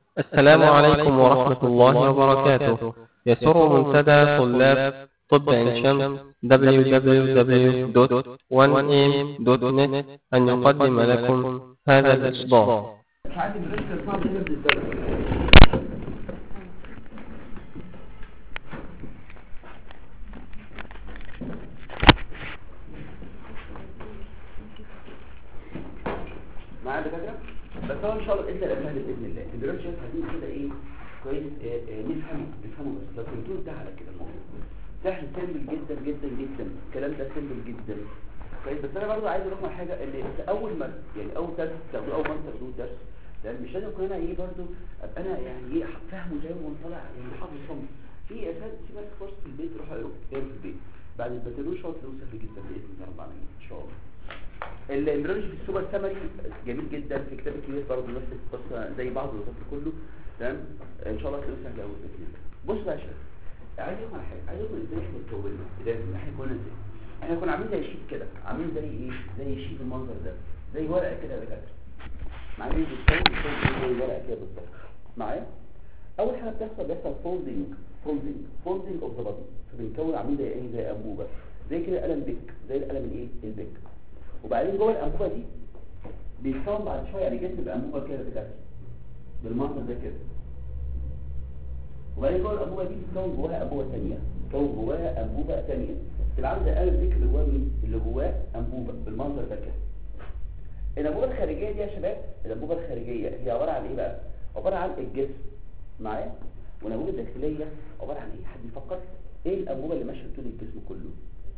السلام عليكم ورحمة الله وبركاته يسر منتدى طلاب طب عين شمس www.1am.net أن يقدم لكم هذا الإصدار عندي بريشر صعب هنا في الدرس معايا دكاتره بس هو ان شاء الله باذن الله باذن الله البريشر هدي كده ايه كويس آه، آه، نفهمه نفهمه بس لو كنتوا ده على كده الموضوع سهل سيمبل جدا جدا جدا الكلام ده سيمبل جدا كويس بس انا برضه عايز اقول لكم على حاجه ان انت اول ما يعني اول درس تاخدوه اول مره تاخدوه درس لان مش لازم اكون انا ايه برضه ابقى انا يعني ايه فاهمه زي ما طالع يعني حافظ صم في اساس في بس فرصه في البيت روح اقرا اقرا في البيت بعد البكالوريوس شاطر سهل جدا باذن الله رب العالمين ان شاء الله الامبريولوجي في السوبر سمري جميل جدا في كتاب كبير برضه نفس القصه زي بعض الوظائف كله تمام ان شاء الله تلاقوه سهل قوي باذن الله بص بقى يا شباب عايز اقول على حاجه عايز اقول ازاي احنا اتكوننا لازم احنا كنا ازاي احنا كنا عاملين زي شيت كده عاملين زي ايه زي شيت المنظر ده زي ورقه كده يا دكاتره معايا بيتكون بيتكون زي ورقه كده بالظبط معايا اول حاجه بتحصل بيحصل فولدنج فولدنج فولدنج اوف ذا بادي فبنكون عاملين زي ايه زي انبوبه زي كده قلم بيك زي القلم الايه البيك وبعدين جوه الانبوبه دي بيتكون بعد شويه يعني جسم الانبوبه كده بكده بالمنظر ده كده وبعدين جوه الانبوبه دي بتكون جواها انبوبه ثانيه بتكون جواها انبوبه ثانيه تبقى عامله زي القلم بيك اللي جواه مين اللي جواه انبوبه بالمنظر ده كده الانبوبه الخارجيه دي يا شباب الانبوبه الخارجيه هي عباره عن ايه بقى عباره عن الجسم معايا والانبوبه الداخليه عباره عن ايه حد يفكر ايه الانبوبه اللي ماشيه طول الجسم كله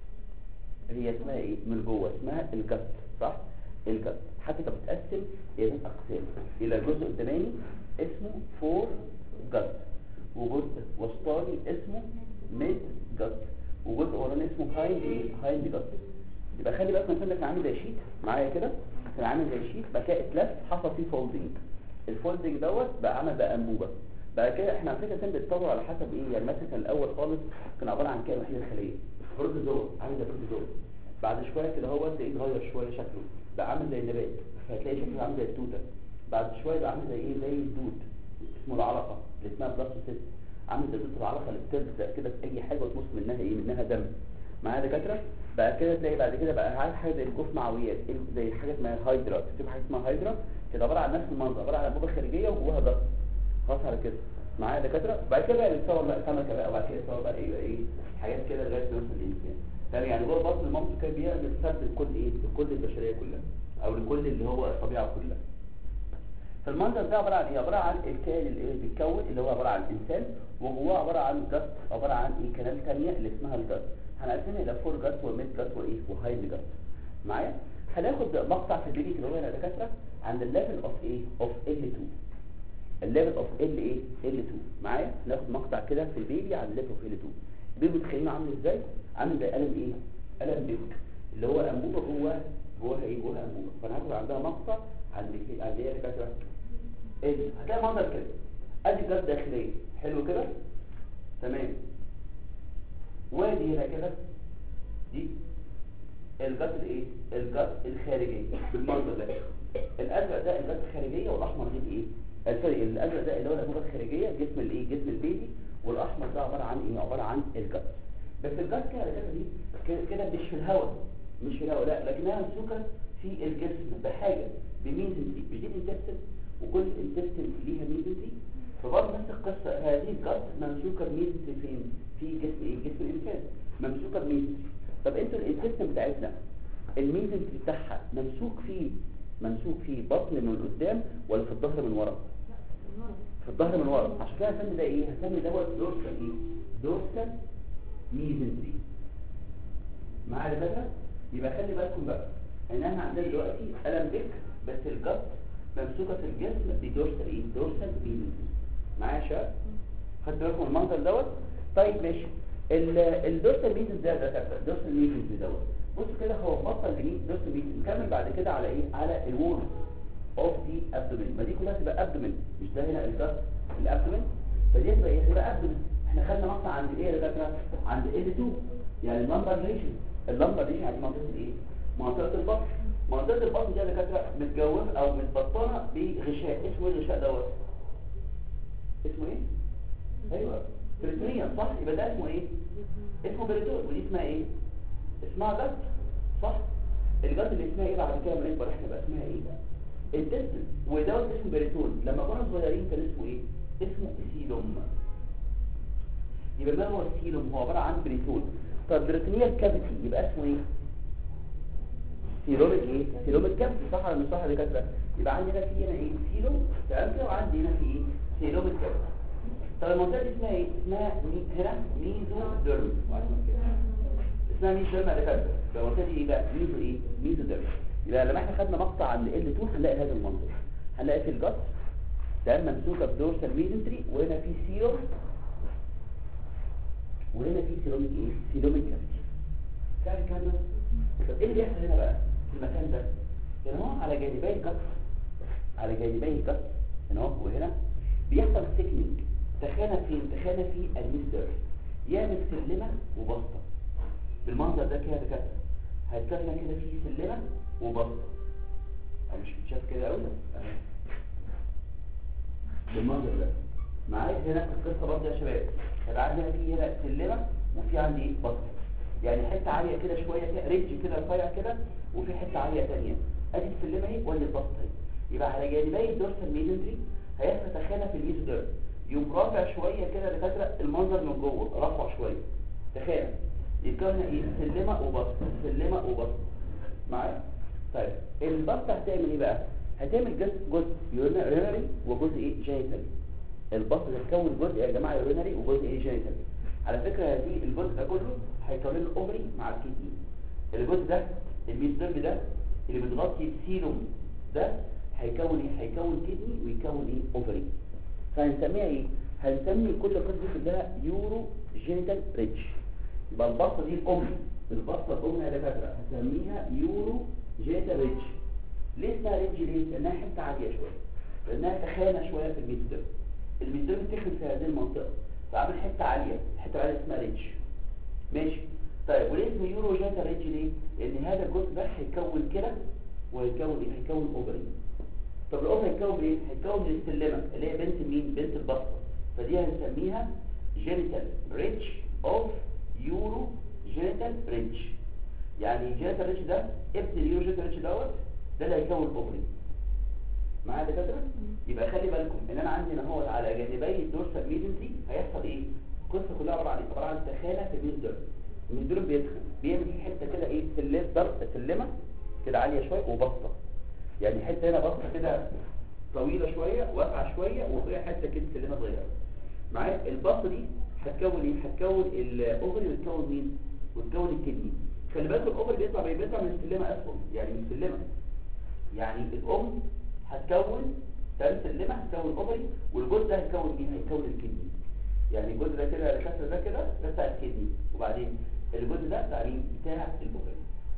هي اسمها ايه من جوه اسمها الجت صح الجت حتى كانت بتتقسم الى اقسام الى جزء قداماني اسمه فور جت وجزء وسطاني اسمه ميد جت وجزء وراني اسمه هايند ايه هايند جت يبقى خلي بالك مثلا كان عامل زي شيت معايا كده كان عامل زي شيت بقى كده اتلف حصل فيه فولدنج الفولدنج دوت بقى عمل بقى انبوبه بعد كده احنا على فكره كان بيتطور على حسب ايه يعني مثلا كان الاول خالص كان عباره عن كائن وحيد الخليه بروتوزوا عامل زي بروتوزوا بعد شويه كده هو تلاقيه اتغير شويه شكله بقى عامل زي النبات فهتلاقي شكله عامل زي التوته بعد شويه بقى عامل زي ايه زي الدود اسمه العلقه اللي اسمها بلاستوسيست عامل زي دود العلقه اللي بتلزق كده في اي حاجه وتمص منها ايه منها دم معايا دكاتره بقى كده تلاقي بعد كده بقى عايز حاجه زي الجوف معويات زي حاجه اسمها هايدرا تكتب حاجه اسمها هايدرا كده عباره عن نفس المنظر عباره عن انبوبه خارجيه وجواها ضغط خلاص على كده معايا دكاتره بعد كده بقى بيتصور بقى سمكه بقى وبعد كده يتصور بقى ايه ايه حاجات كده لغايه ما يوصل الانسان تمام يعني جوه بطن المامتي كان بيعمل سد لكل ايه لكل البشريه كلها او لكل اللي هو الطبيعه كلها فالمنظر ده عباره عن ايه عباره عن الكائن اللي ايه بيتكون اللي هو عباره عن انسان وجواه عباره عن جت عباره عن ايه كنال ثانيه اللي اسمها الجت هنقسمها الى فور جت وميد جت وايه وهايند جت معايا هناخد مقطع في البيبي كده هو هنا يا دكاتره عند الليفل اوف ايه اوف ال2 الليفل اوف ال ايه ال2 معايا ناخد مقطع كده في البيبي عند الليفل اوف ال2 البيبي متخيلينه عامل ازاي عامل زي قلم ايه قلم بيك اللي هو انبوبه جوه جواها ايه جواها انبوبه فانا هاخد عندها مقطع عند ايه عند ايه يا دكاتره ايه هتلاقي منظر كده ادي جت داخليه حلو كده تمام وادي هنا كده دي الجت الايه الجت الخارجيه بالمنظر ده الازرق ده الجت الخارجيه والاحمر دي الايه سوري الازرق ده اللي هو الانبوبه الخارجيه جسم الايه جسم البيبي والاحمر ده عباره عن ايه عباره عن الجت بس الجت كده كده دي كده مش في الهواء مش في الهواء لا لكنها ممسوكه في الجسم بحاجه بميزنتري مش دي الانتستين وكل انتستين ليها ميزنتري فبرضه نفس القصه هذه الجت ممسوكه بميزنتري فين في جسم ايه جسم الانسان ممسوكه بميزنتري طب انتوا الانتستين بتاعتنا الميزنتري بتاعها ممسوك فيه ممسوك فيه بطن من قدام ولا في الظهر من ورا في الظهر من ورا عشان كده هسمي ده ايه هسمي دوت دورسال ايه دورسال ميزنتري معايا الفكره يبقى خلي بالكم بقى ان احنا عندنا دلوقتي قلم بيك بس الجت ممسوكه في الجسم بدورسال ايه دورسال ميزنتري معايا يا شباب خدت بالكم المنظر دوت طيب ماشي الدورسال ميزنتري ده ده الدورسال ميزنتري دوت بص كده هو بطل جديد دورسال ميزنتري نكمل بعد كده على ايه على الوول اوف دي ابدومين ما دي كلها تبقى ابدومين مش ده هنا الجت الابدومين فدي تبقى ايه تبقى ابدومين احنا خدنا مقطع عند ايه يا دكاتره عند ال2 يعني اللمبر ريشن اللمبر ريشن يعني منطقه الايه منطقه البطن منطقه البطن دي يا دكاتره متجوفه او متبطنه بغشاء اسمه ايه الغشاء دوت اسمه ايه ايوه بريتونيا صح يبقى ده اسمه ايه اسمه بريتون ودي اسمها ايه اسمها جت صح الجت اللي اسمها ايه بعد كده لما نكبر احنا بقى اسمها ايه الدستن ودوت اسمه بريتون لما كنا صغيرين كان اسمه ايه اسمه سيلوم يبقى ما هو السيلوم هو عباره عن بريتون طب بريتونيال كافيتي يبقى اسمه ايه سيلوميك ايه سيلوميك كافيتي صح ولا مش صح يا دكاتره يبقى عندي هنا في هنا ايه سيلوم تمام كده وعندي هنا في ايه سيلوميك كافيتي طب المنطقه دي اسمها ايه اسمها مي... هنا ميزوديرم اسمها ميزوديرم يا دكاتره يبقى المنطقه دي ايه بقى ميزو ايه ميزوديرم يبقى لما احنا خدنا مقطع عند ال2 هنلاقي هذا المنظر هنلاقي في الجت ده ممسوكه بدورسال ميزنتري وهنا في سيروم وهنا في سيروميك ايه سيروميك كافيتي تعرف الكلام ده طب ايه اللي بيحصل هنا بقى في المكان ده هنا هو على جانبي الجت على جانبي الجت هنا هو وهنا بيحصل سيكنينج تخانه فين تخانه في الميزدر يعمل سلمه وبسطه بالمنظر ده كده كده هتلاقي هنا كده في سلمه وبسطه انا مش شايف كده قوي بالمنظر ده معايا هنا في القصه برضه يا شباب هيبقى عندنا في هنا سلمه وفي عندي ايه بسطه يعني حته عاليه كده شويه كده ريدج كده رفيع كده وفي حته عاليه ثانيه ادي السلمه اهي وادي البسطه اهي يبقى على جانبي الدورسال ميزنتري هيحصل تخانه في الميزوديرم يقوم رافع شويه كده لفتره المنظر من جوه رفع شويه تخانه يبقى هنا ايه سلمه وبسطه سلمه وبسطه معايا طيب البسطه هتعمل ايه بقى هتعمل جزء جزء يورينري وجزء ايه جينيتال البسط هتكون جزء يا جماعه يورينري وجزء ايه جينيتال على فكره هذه الجزء ده كله هيكون الاوفري مع الكيدني الجزء ده الميزدرب ده اللي بتغطي السيروم ده هيكون ايه هيكون كيدني ويكون ايه اوفري فهنسميها ايه هنسمي كل قسم ده يورو جينيتال ريتش يبقى البسطه دي الام البسطه الام يا دكاتره هسميها يورو جينيتال ريتش ليه اسمها ريتش ليه لانها حته عاليه شويه لانها تخانه شويه في الميزدرب الميزدرب بتخن في هذه المنطقه فعمل حته عاليه حته عاليه اسمها ريتش ماشي طيب وليه اسمه يورو جينيتال ريتش ليه لان هذا الجزء ده هيكون كده وهيكون ايه هيكون اوفري طب الاوفر هيكون ايه هيكون من السلمه اللي هي بنت مين بنت البسطه فدي هنسميها جينيتال ريتش اوف يورو جينيتال ريتش يعني جينيتال ريتش ده ابن اليورو جينيتال ريتش دوت ده اللي هيكون الاوفري معايا يا دكاتره يبقى خلي بالكم ان انا عندي هنا هو على جانبي الدورسال ميدنتي هيحصل ايه القصه كلها عباره عن ايه عباره عن تخانه في الميدر الميدر بيتخن بيعمل حته كده ايه سلم ضرب سلمه كده عاليه شويه وبسطه يعني حته هنا بسطه كده طويله شويه واسعه شويه وفيها حته كده سلمه صغيره معايا البسطه دي هتكون ايه هتكون الاوفري وتكون مين وتكون الكدني خلي بالك الاوفري بيطلع بيطلع من السلمه اسفل يعني من السلمه يعني الام هتكون تاني سلمه هتكون اوفري والجزء ده هيكون مين هيكون الكدني يعني الجزء ده كده الكسر ده كده ده بتاع الكدني وبعدين الجزء ده بتاع مين بتاع الاوفري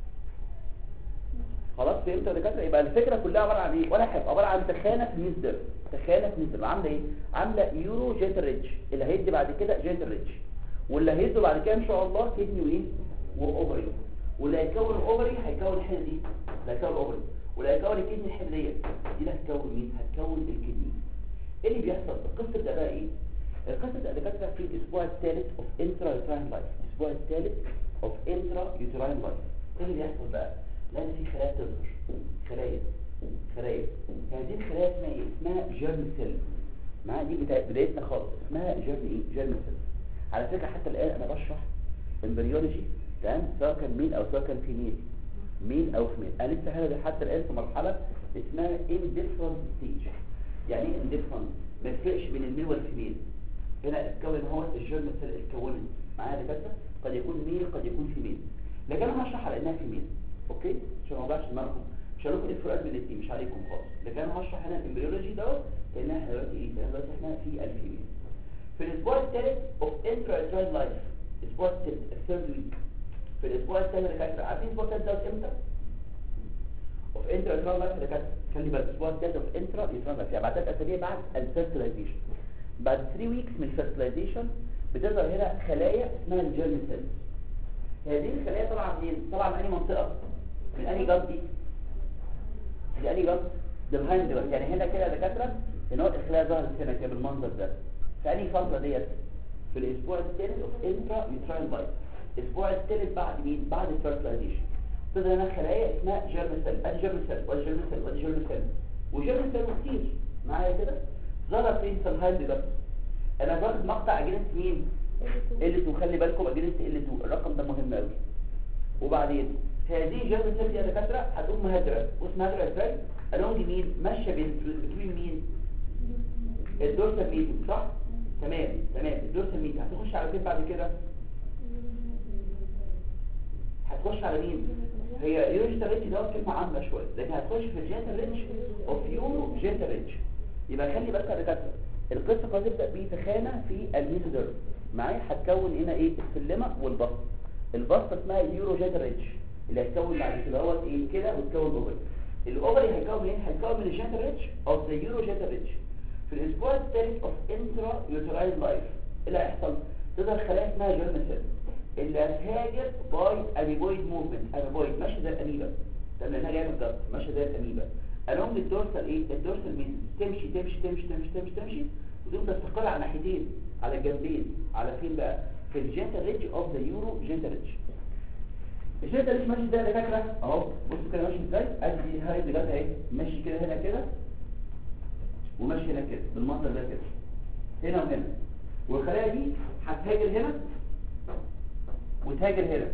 خلاص فهمت يا دكاتره يبقى الفكره كلها عباره عن ايه ولا حاجه عباره عن تخانه في ميزدر تخانه في ميزدر عامله ايه عامله يورو جيتر ريتش اللي هيدي بعد كده جيتر ريتش واللي هيدي بعد كده ان شاء الله كدني وايه واوفري واللي هيكون الاوفري هيكون الحته دي اللي هيكون الاوفري واللي هيكون الكدني الحته ديت دي اللي هتكون مين هتكون الكدني ايه اللي بيحصل القصه ده بقى ايه القصه ده دكاتره في الاسبوع الثالث اوف انترا يوتراين لايف الاسبوع الثالث اوف انترا يوتراين لايف ايه اللي بيحصل بقى لان في خلايا تظهر خلايا خلايا هذه الخلايا اسمها ايه اسمها جيرم سيل معاها دي بتاعت بدايتنا خالص اسمها جيرم ايه جيرم سيل على فكره حتى الان انا بشرح امبريولوجي تمام سواء كان ميل او سواء كان فيميل ميل او فيميل انا لسه هنا حتى الان في مرحله اسمها انديفرنت ستيج يعني ايه انديفرنت ما يفرقش بين الميل والفيميل هنا اتكون هو الجيرم سيل اتكونت معايا دكاتره قد يكون ميل قد يكون فيميل لكن انا هشرح على انها فيميل اوكي عشان ما اوجعش دماغكم مش هقول لكم ايه الفروقات بين الاثنين مش عليكم خالص لكن انا هشرح هنا الامبريولوجي دوت لان احنا دلوقتي ايه لان دلوقتي احنا في الفيميل في الاسبوع الثالث اوف انترا لايف الاسبوع الثالث الثيرد ويك في الاسبوع الثالث اللي كانت عارفين الاسبوع الثالث دوت امتى اوف انترا لايف اللي كانت خلي بالك الاسبوع الثالث اوف انترا لايف يعني بعد ثلاث اسابيع بعد الفيرتلايزيشن بعد 3 ويكس من الفيرتلايزيشن بتظهر هنا خلايا اسمها الجيرم سيلز هذه الخلايا طالعه منين طالعه من اي منطقه من انهي جلد دي دي انهي جلد ده بهايند يعني هنا كده يا دكاتره ان هو الخلايا ظهرت هنا كده بالمنظر ده في انهي فتره ديت في الاسبوع الثالث اوف انترا يوتراين لايف الاسبوع الثالث بعد مين بعد الفيرتلايزيشن تظهر هنا خلايا اسمها جيرم سيل ادي جيرم سيل وادي جيرم سيل وادي جيرم سيل وجيرم سيل كتير معايا كده ظهر فين في الهايند جت انا باخد مقطع اجنس مين ال2 خلي بالكم اجنس ال2 الرقم ده مهم قوي وبعدين هذه جيرم سيل يا دكاتره هتقوم مهاجره واسمها هاجره ازاي الونج مين ماشيه بين بين مين الدورسال ميديوم صح تمام تمام الدورسال ميديوم هتخش على فين بعد كده هتخش على مين هي يوجيتا ريتش ده كلمه عامه شويه لكن هتخش في الجيتا ريتش اوف يورو جيتا ريتش يبقى خلي بالك يا دكاتره القصه هتبدا بتخانه في الميزوديرم معايا هتكون هنا ايه السلمه والبسط البسط اسمها يورو جيتا ريتش اللي هتكون بعد كده هو ايه كده وتكون اوفري الاوفري هيكون ايه هيكون من الجيتا ريتش اوف ذا يورو جيتا ريتش في الاسبوع الثالث اوف انترا يوتراين لايف اللي هيحصل تظهر خلايا اسمها جيرم سيل اللي هتهاجر باي اميبويد موفمنت اميبويد ماشي زي الاميبا طب لانها جايه من الجلط ماشي زي الاميبا الونج الدورسال ايه الدورسال مين تمشي تمشي تمشي تمشي تمشي تمشي وتفضل تستقر على ناحيتين على الجنبين على فين بقى في الجيتا ريدج اوف ذا يورو جيتا ريدج الجيتا ريدج ماشي زي فاكره اهو بصوا كده ماشي ازاي ادي هاي بجد اهي ماشي كده هنا كده وماشي هنا كده بالمنظر ده كده هنا وهنا والخلايا دي هتهاجر هنا وتهاجر هنا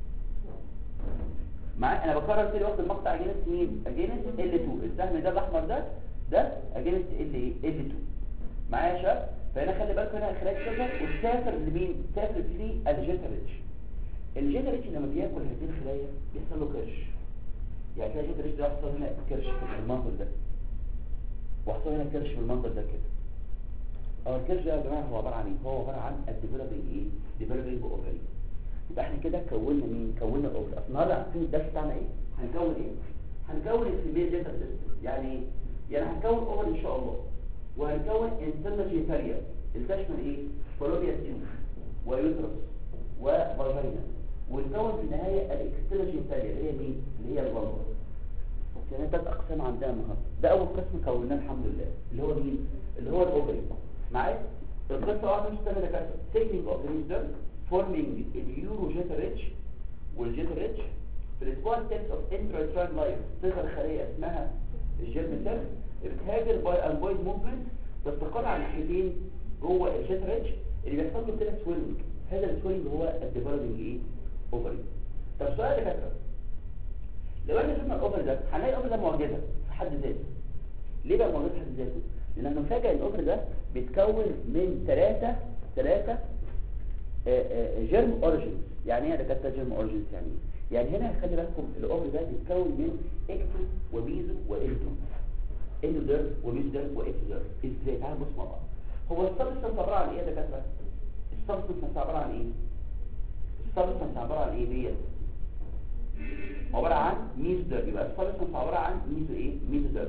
مع انا بكرر كده وقت المقطع اجينست مين اجينست ال2 السهم ده الاحمر ده ده اجينست ال ايه ال2 معايا يا شباب فهنا خلي بالكم هنا الخلايا تظهر وتسافر لمين تسافر في الجيتا ريتش الجيتا ريتش لما بياكل هذه الخلايا بيحصل له كرش يعني كده الجيتا ريتش ده يحصل هنا كرش كده بالمنظر ده وحصل هنا كرش بالمنظر ده كده اه الكرش ده يا جماعه هو عباره عن ايه هو عباره عن الديفلوبينج ايه ديفلوبينج اوفري يبقى احنا كده كونا مين كونا الاوفر اصل النهارده عارفين الدرس بتاعنا ايه هنكون ايه هنكون الفيميل جيتا سيستم يعني ايه يعني هنكون اوفر ان شاء الله وهنكون انترنال جيتاريا التشمل ايه فلوبيا تيوب ويوترس وفاجينا ونكون في النهايه الاكسترنال جيتاريا اللي هي مين اللي هي البلغم كان ثلاث اقسام عندنا النهارده ده اول قسم كوناه الحمد لله اللي هو مين اللي هو الاوفري معايا القصه واحده مش تانية كده تيكنيك اوف ذا فورمينج اليورو جيتا ريتش والجيتا ريتش في الاسبوع الثالث اوف انترا لايف تظهر خليه اسمها الجيرم سيل بتهاجر باي امبويد موفمنت تستقر على ناحيتين جوه الجيتا ريتش اللي بيحصل له كده سويلنج هذا السويلنج هو الديفلوبينج ايه اوفري طب سؤال يا دكاتره لو احنا شفنا الاوفر ده هنلاقي الاوفر ده معجزه في حد ذاته ليه بقى معجزه في حد ذاته لان نفاجئ الاوفر ده بيتكون من ثلاثه ثلاثه جيرم اوريجينز يعني ايه يا دكاتره جيرم اوريجينز يعني ايه يعني هنا خلي بالكم الاوفر ده بيتكون من اكتو وميزو واندو اندوديرم وميزوديرم واكتوديرم ازاي تعالوا بص مع بعض هو السبستنس عباره عن ايه يا دكاتره السبستنس عباره عن ايه السبستنس عباره عن ايه ديت عباره عن ميزوديرم يبقى السبستنس عباره عن ميزو ايه ميزوديرم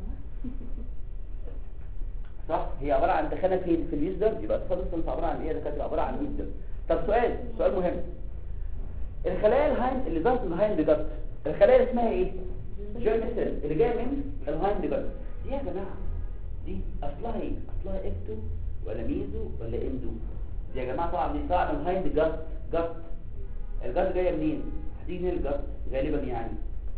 صح هي عباره عن دخلنا فين في الميزوديرم يبقى السبستنس عباره عن ايه يا دكاتره عباره عن ميزوديرم طب سؤال سؤال مهم الخلايا الهايند اللي ظهرت من الهايند جت الخلايا اللي اسمها ايه جيرم سيل اللي جايه من الهايند جت دي يا جماعه دي اصلها ايه اصلها افتو ولا ميزو ولا اندو دي يا جماعه طبعا دي طبعا من الهايند جت جت الجت جايه منين هتيجي من الجت غالبا يعني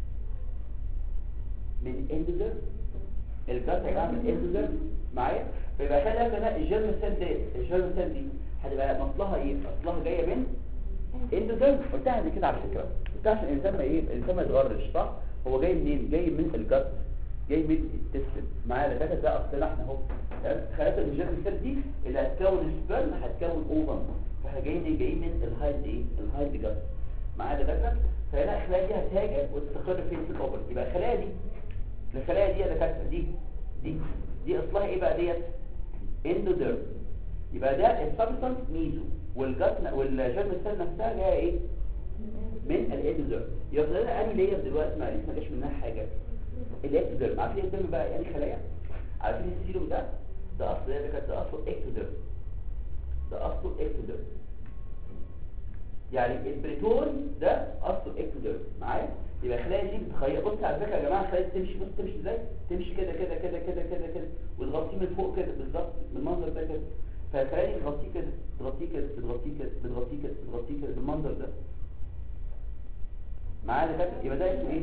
من اندوزر الجت يا جماعه من اندوزر معايا فيبقى خلي بالك الجيرم سيل دي الجيرم سيل دي هتبقى مصلها ايه اصلها جايه من اندوزيرم قلتها قبل كده على فكره قلتها عشان الانسان ما ايه الانسان ما يتغرش صح هو جاي منين جاي من الجت جاي من التستم معايا ده ده اصلنا احنا اهو خلايا الجيرم سيل دي اللي هتكون سبرم هتكون اوفم فاحنا جايين ايه جايين من الهايد ايه الهايد جت معايا ده ده فهنا الخلايا دي هتهاجر وتستقر فين في الاوفر يبقى الخلايا دي الخلايا دي يا دكاتره دي دي دي اصلها ايه بقى ديت اندوديرم يبقى ده السبستانس ميزو والجسم والجرم السيل نفسها جايه ايه من الاندوديرم يبقى لنا اني لير دلوقتي ما لسه ما جاش منها حاجه الاكتوديرم عارفين الدم بقى يعني خلايا عارفين السيروم ده ده اصل ده كانت ده اصله اكتوديرم ده اصله اكتوديرم يعني البريتون ده اصله اكتوديرم معايا يبقى الخلايا دي بتخيل بص على فكره يا جماعه الخلايا دي تمشي بص تمشي ازاي تمشي كده كده كده كده كده كده وتغطيه من فوق كده بالظبط بالمنظر ده كده فالخلايا دي بتغطيه كده بتغطيه كده بتغطيه كده بتغطيه كده بتغطيه كده بالمنظر ده معايا ده يبقى ده اسمه ايه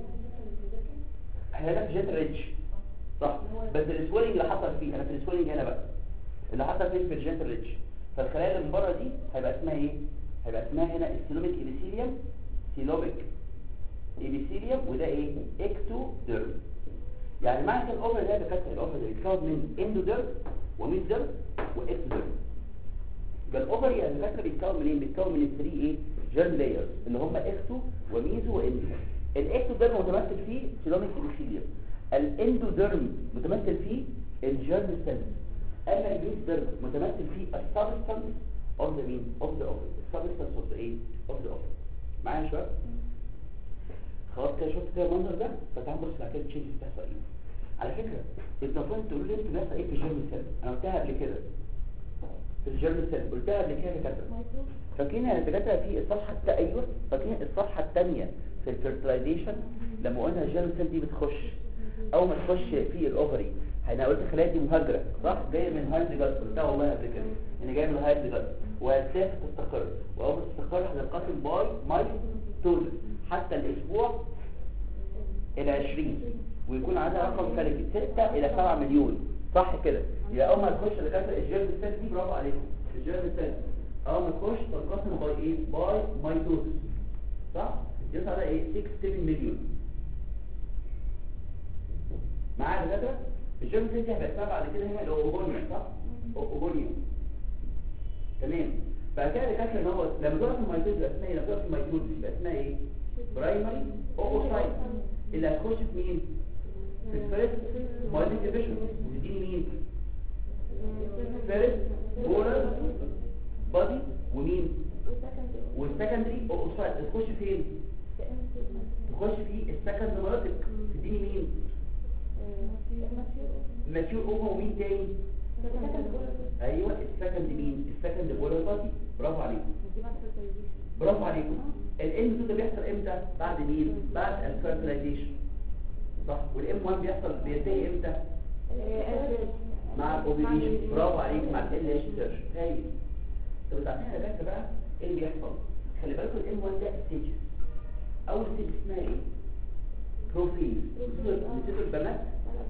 احنا ده في جيت ريتش صح بس السويلنج اللي حصل فيه انا في السويلنج هنا بقى اللي حصل فيه في الجيت ريتش فالخلايا اللي من بره دي هيبقى اسمها ايه هيبقى اسمها هنا السيلوميك ايبيثيليوم سيلوميك ايبيثيليوم وده ايه اكتوديرم يعني معنى كده الاوفر ده بكتر الاوفر ده بيتكون من اندوديرم وميزوديرم واكتوديرم يبقى الاوفر يا دكاتره بيتكون من ايه بيتكون من الثري ايه جيرم لايرز اللي هم اكتو وميزو واندو الاكتوديرم متمثل فيه سيلوميك ايبيثيليوم الاندوديرم متمثل فيه الجيرم سيلز اما الميزوديرم متمثل فيه السبستانس اوف ذا مين اوف ذا اوفر السبستانس اوف ذا ايه اوف ذا اوفر معايا يا شباب خلاص كده شفت كده المنظر ده فتعال بص بعد كده تشينج بتحصل ايه على فكره انت المفروض تقول لي انت بيحصل ايه في الجيرم سيل انا قلتها قبل كده في الجيرم سيل قلتها قبل كده يا دكاتره فاكرين يا دكاتره في الصفحه التا ايوه فاكرين الصفحه الثانيه في الفيرتلايزيشن لما قلنا الجيرم سيل دي بتخش اول ما تخش في الاوفري انا قلت الخلايا دي مهاجره صح جايه من هايد جاز قلتها والله قبل كده ان جايه من هايد جاز وهتسافر تستقر واول ما تستقر هتنقسم باي ماي تول حتى الاسبوع العشرين ويكون عندها رقم فلكي 6 الى 7 مليون صح كده يبقى اول ما تخش دكاتره الجيرم سيل دي برافو عليكم الجيرم سيل اول ما تخش تنقسم باي ايه باي مايتوزس صح يطلع ده ايه 6 7 مليون معايا دكاتره الجيرم سيل دي هيبقى بعد كده هنا الاوبونيا صح اوبونيا تمام بعد كده دكاتره ان هو لما تقف في الميتوز يبقى اسمها ايه لما تقف في الميتوز يبقى اسمها ايه برايمري اوسايت اللي هتخش في مين في الفيرست مايلين ديفيجن وتديني مين فيرست بولر بادي ومين والسكندري اوسايت تخش فين تخش في السكند مراتب تديني مين ماتيور اوفر ومين تاني ايوه السكند مين السكند بولر بادي برافو عليكم برافو عليكم الام ده بيحصل امتى بعد مين بعد الفيرتلايزيشن صح والام 1 بيحصل بينتهي امتى مع الاوفيليشن برافو عليكم مع ال اتش سيرش هايل طب تعرفين يا باشا بقى ايه اللي بيحصل خلي بالكم الام 1 ده ستيج اول ستيج اسمها ايه بروفيل بتصير البنات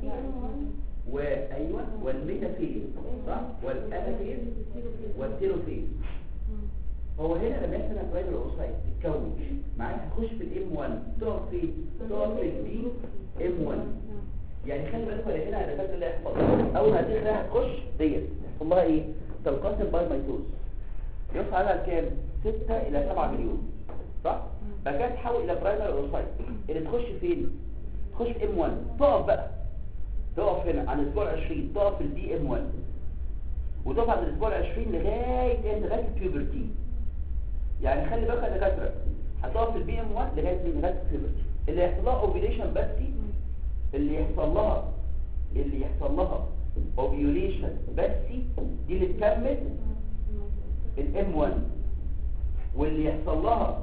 وايوه والميتافيز صح والانافيز والتيروفيز هو هنا لما يحصل برايمري اوسايت تتكون معاك هتخش في الام 1 تقف في تقف في البي ام 1 يعني خلي بالك ولا هنا الرسالة اللي هيحصل اول ما هتيجي هتخش ديت يحصل لها ايه تنقسم باي ميتوز يوصل على كام 6 الى 7 مليون صح بعد كده تحول الى برايمري اوسايت اللي تخش فين تخش في ام 1 تقف بقى تقف هنا عند الاسبوع 20 تقف في البي ام 1 وتقف عند الاسبوع 20 لغايه لغايه البيوبرتي يعني خلي بالك يا دكاتره هتقف في البي ام 1 لغايه من لغايه البيوبرتي اللي يحصل لها اوفيليشن بس اللي يحصل لها اللي يحصل لها اوفيوليشن بس دي اللي تكمل الام 1 واللي يحصل لها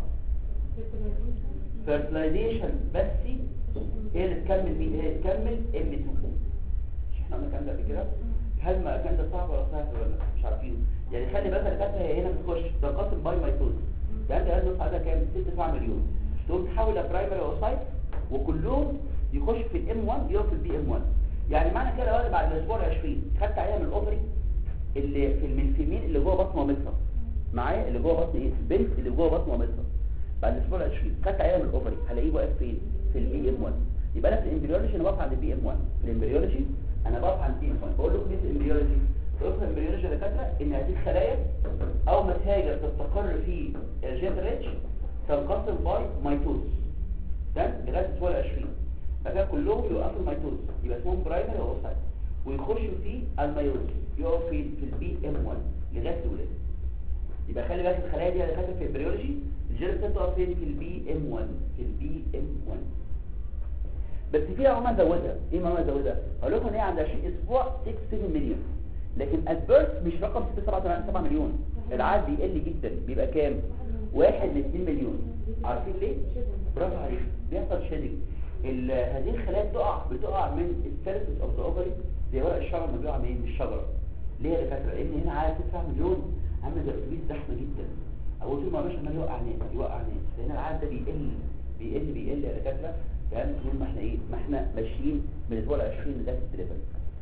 فيرتلايزيشن بس هي اللي تكمل مين هي اللي تكمل ام 2 مش احنا قلنا الكلام ده قبل كده هل ما كان ده صعب ولا سهل ولا مش عارفين يعني خلي بالك الدكاتره هي هنا بتخش تنقسم باي مايتوز يعني انت لازم عددها كام 6 9 مليون تقوم تحول لبرايمري اوسايت وكلهم يخش في الام 1 يقف في البي ام 1 يعني معنى كده لو بعد الاسبوع 20 خدت عينه من الاوفري اللي في المنفيمين اللي جوه بطن مامتها معايا اللي جوه بطن ايه البنت اللي جوه بطن مامتها بعد الاسبوع 20 خدت عينه من الاوفري هلاقيه واقف فين في البي ام 1 يبقى انا في الامبريولوجي انا واقف عند البي ام 1 في الامبريولوجي انا بقف عند البي ام 1 بقول لكم ايه الامبريولوجي تقف الامبريولوجي يا دكاتره ان هذه الخلايا اول ما تهاجر تستقر في الجيت ريتش تنقسم باي ميتوز ده لغايه الاسبوع 20 فكده كلهم يوقفوا الميتوز يبقى اسمهم برايمري اوسايت ويخشوا في الميوز يقف في في البي ام 1 لغايه الولاده يبقى خلي بالك الخلايا دي دكاتره في الامبريولوجي الجيت تقف فين في البي ام 1 في البي ام 1 بس فيها عمى زودها ايه ماما زودها هقول لكم ان هي عند 20 اسبوع 6 7 مليون لكن ات بيرث مش رقم 6 7 7 مليون العدد بيقل جدا بيبقى كام واحد ل 2 مليون عارفين ليه برافو عليك بيحصل شيدنج ال- هذه الخلايا بتقع بتقع من السيرفيس اوف ذا اوفري زي ورق الشجر ما بيقع من من الشجره ليه يا دكاتره لان هنا عدد 9 مليون عامل زي اتوبيس زحمه جدا او طول ما ماشي عمال يوقع ناس يوقع ناس فهنا العدد ده بيقل بيقل بيقل يا دكاتره تمام طول ما احنا ايه ما احنا ماشيين من الاسبوع ال 20 لغايه الدليفري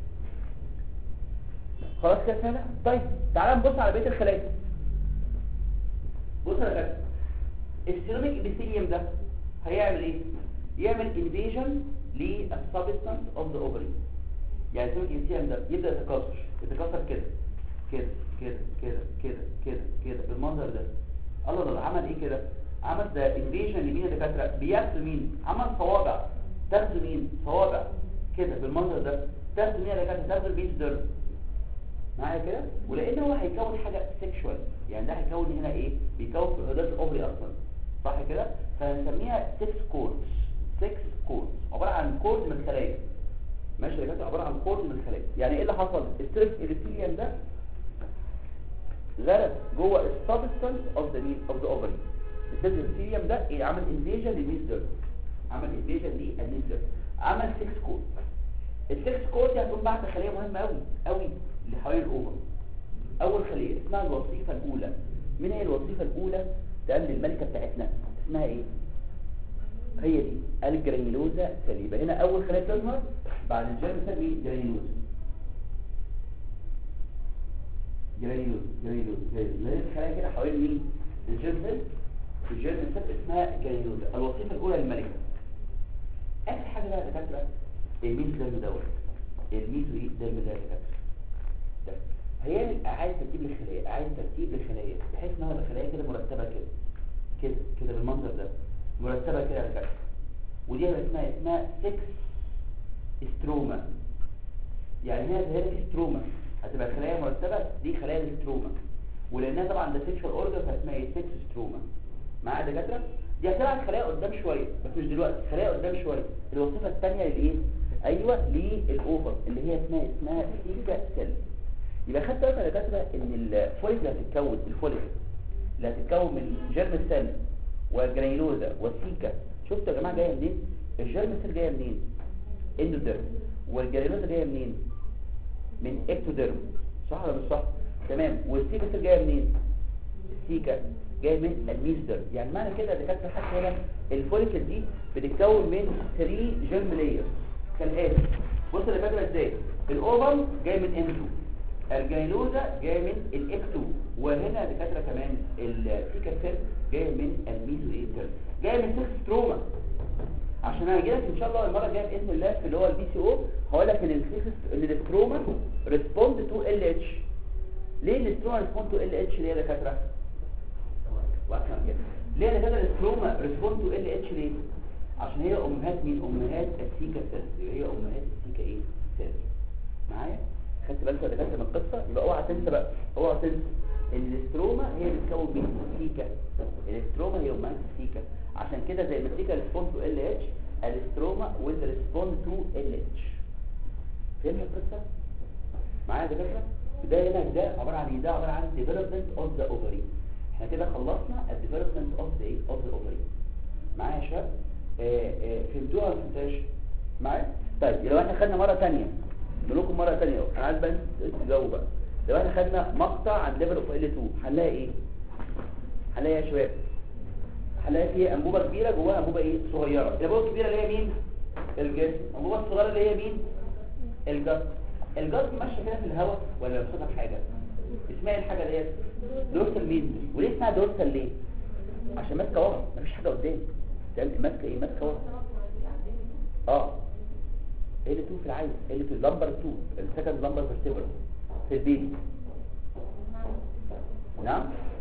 خلاص كده سهله طيب تعالى نبص على بقيه الخلايا بص يا دكاتره السيروميك ابيثيليوم ده هيعمل ايه يعمل انفيجن للسبستانس اوف ذا اوفري يعني السيروميك ابيثيليوم ده يبدا يتكاثر يتكاثر كده كده كده كده كده كده كده بالمنظر ده الله الله عمل ايه كده عمل ده انفيجن لمين يا دكاتره بياخد مين عمل صوابع تاخد مين صوابع كده بالمنظر ده تاخد مين يا دكاتره تاخد البيت ديرم معايا كده ولان هو هيكون حاجه سيكشوال يعني ده هيكون هنا ايه بيكون في الهدات الاوفري اصلا صح كده فهنسميها 6 كورز 6 كورز عباره عن كورد من الخلايا ماشي يا جماعه عباره عن كورد من الخلايا يعني ايه اللي حصل الستريس ابيثيليوم ده غرس جوه السبستانس اوف ذا مين اوف ذا اوفري الستريس ابيثيليوم ده إيه؟ عمل انفيجن للميزدر عمل انفيجن للميزدر عمل 6 كورد السكس كود دي هتكون بعد خليه مهمه قوي قوي اللي حوالين الاوفر اول خليه اسمها الوظيفه الاولى مين هي الوظيفه الاولى تقام للملكه بتاعتنا اسمها ايه هي دي الجرانيلوزا سيل يبقى هنا اول خليه تظهر بعد الجيرم سيل مين جرانيلوزا جرانيلوزا جرانيلوزا جرانيلوزا الخلايا كده حوالين مين الجيرم سيل الجيرم سيل اسمها جرانيلوزا الوظيفه الاولى للملكه اخر حاجه بقى يا دكاتره الميزو دايما دوت الميزو ايه دايما ده يا دكاتره ده هيعمل اعاده ترتيب للخلايا اعاده ترتيب للخلايا بحيث ان هو الخلايا كده مرتبه كده كده كده بالمنظر ده مرتبه كده يا دكاتره ودي هيبقى اسمها اسمها 6 استروما يعني هي ظاهره استروما هتبقى خلايا مرتبه دي خلايا الاستروما ولانها طبعا ده سيكشوال اورجن فاسمها ايه 6 استروما معايا يا دكاتره دي هتبقى خلايا قدام شويه بس مش دلوقتي خلايا قدام شويه الوظيفه الثانيه للايه ايوه للاوفر اللي هي اسمها اسمها سيكا سيل يبقى خدت بالك يا دكاتره ان الفوليك اللي هتتكون الفوليك اللي هتتكون من جيرم سيل والجرانيلوزا والسيكا شفتوا يا جماعه جايه منين الجيرم سيل جايه منين اندوديرم والجرانيلوزا جايه منين من اكتوديرم صح ولا مش صح تمام والسيكا سيل جايه منين السيكا جاي من الميزدر يعني معنى كده يا دكاتره حتى هنا الفوليكل دي بتتكون من 3 جيرم لايرز كالاتي بص اللي فاكره ازاي الاوفر جاي من ام 2 الجايلوزا جاي من الاف 2 وهنا يا دكاتره كمان السيكا سيل جاي من الميزو ايتر جاي من سيكس ستروما عشان انا لك ان شاء الله المره الجايه باذن الله في اللي هو البي سي او هقول لك ان السيكس ان الستروما ريسبوند تو ال اتش ليه الستروما ريسبوند تو ال اتش ليه يا دكاتره وأكثر كده ليه انا كده الستروما ريسبوند تو ال اتش ليه عشان هي امهات مين امهات السيكا سيلز هي امهات السيكا ايه سيلز معايا خدت بالك يا دكاتره من القصه يبقى اوعى تنسى بقى اوعى تنسى ان الاستروما هي اللي بتكون مين السيكا الاستروما هي امهات السيكا عشان كده زي ما السيكا ريسبوند تو ال اتش الاستروما ويز ريسبوند تو ال اتش فهمت القصه معايا يا دكاتره ده هنا ده عباره عن ايه ده عباره عن development of the ovary احنا كده خلصنا الديفلوبمنت اوف ذا ايه اوف ذا اوفري معايا يا شباب فهمتوها ولا فهمتوهاش معايا طيب لو احنا خدنا مره ثانيه لكم مره ثانيه اهو انا عايز بقى تجاوبوا بقى لو احنا خدنا مقطع عن ليفل اوف ال 2 هنلاقي ايه هنلاقي يا شباب هنلاقي فيه انبوبه كبيره جواها انبوبه ايه صغيره الانبوبه الكبيره اللي هي مين الجسم الانبوبه الصغيره اللي هي مين الجسم الجسم ماشيه كده في الهواء ولا مصدر حاجه اسمها ايه الحاجه ديت دورسال مين وليه اسمها دورسال ليه عشان ماسكه ورا مفيش حاجه قدام تمام ماسكه ايه ماسكه ورا اه ال 2 في العين ال 2 لمبر 2 السكند لمبر فيرتبرا في البيبي نعم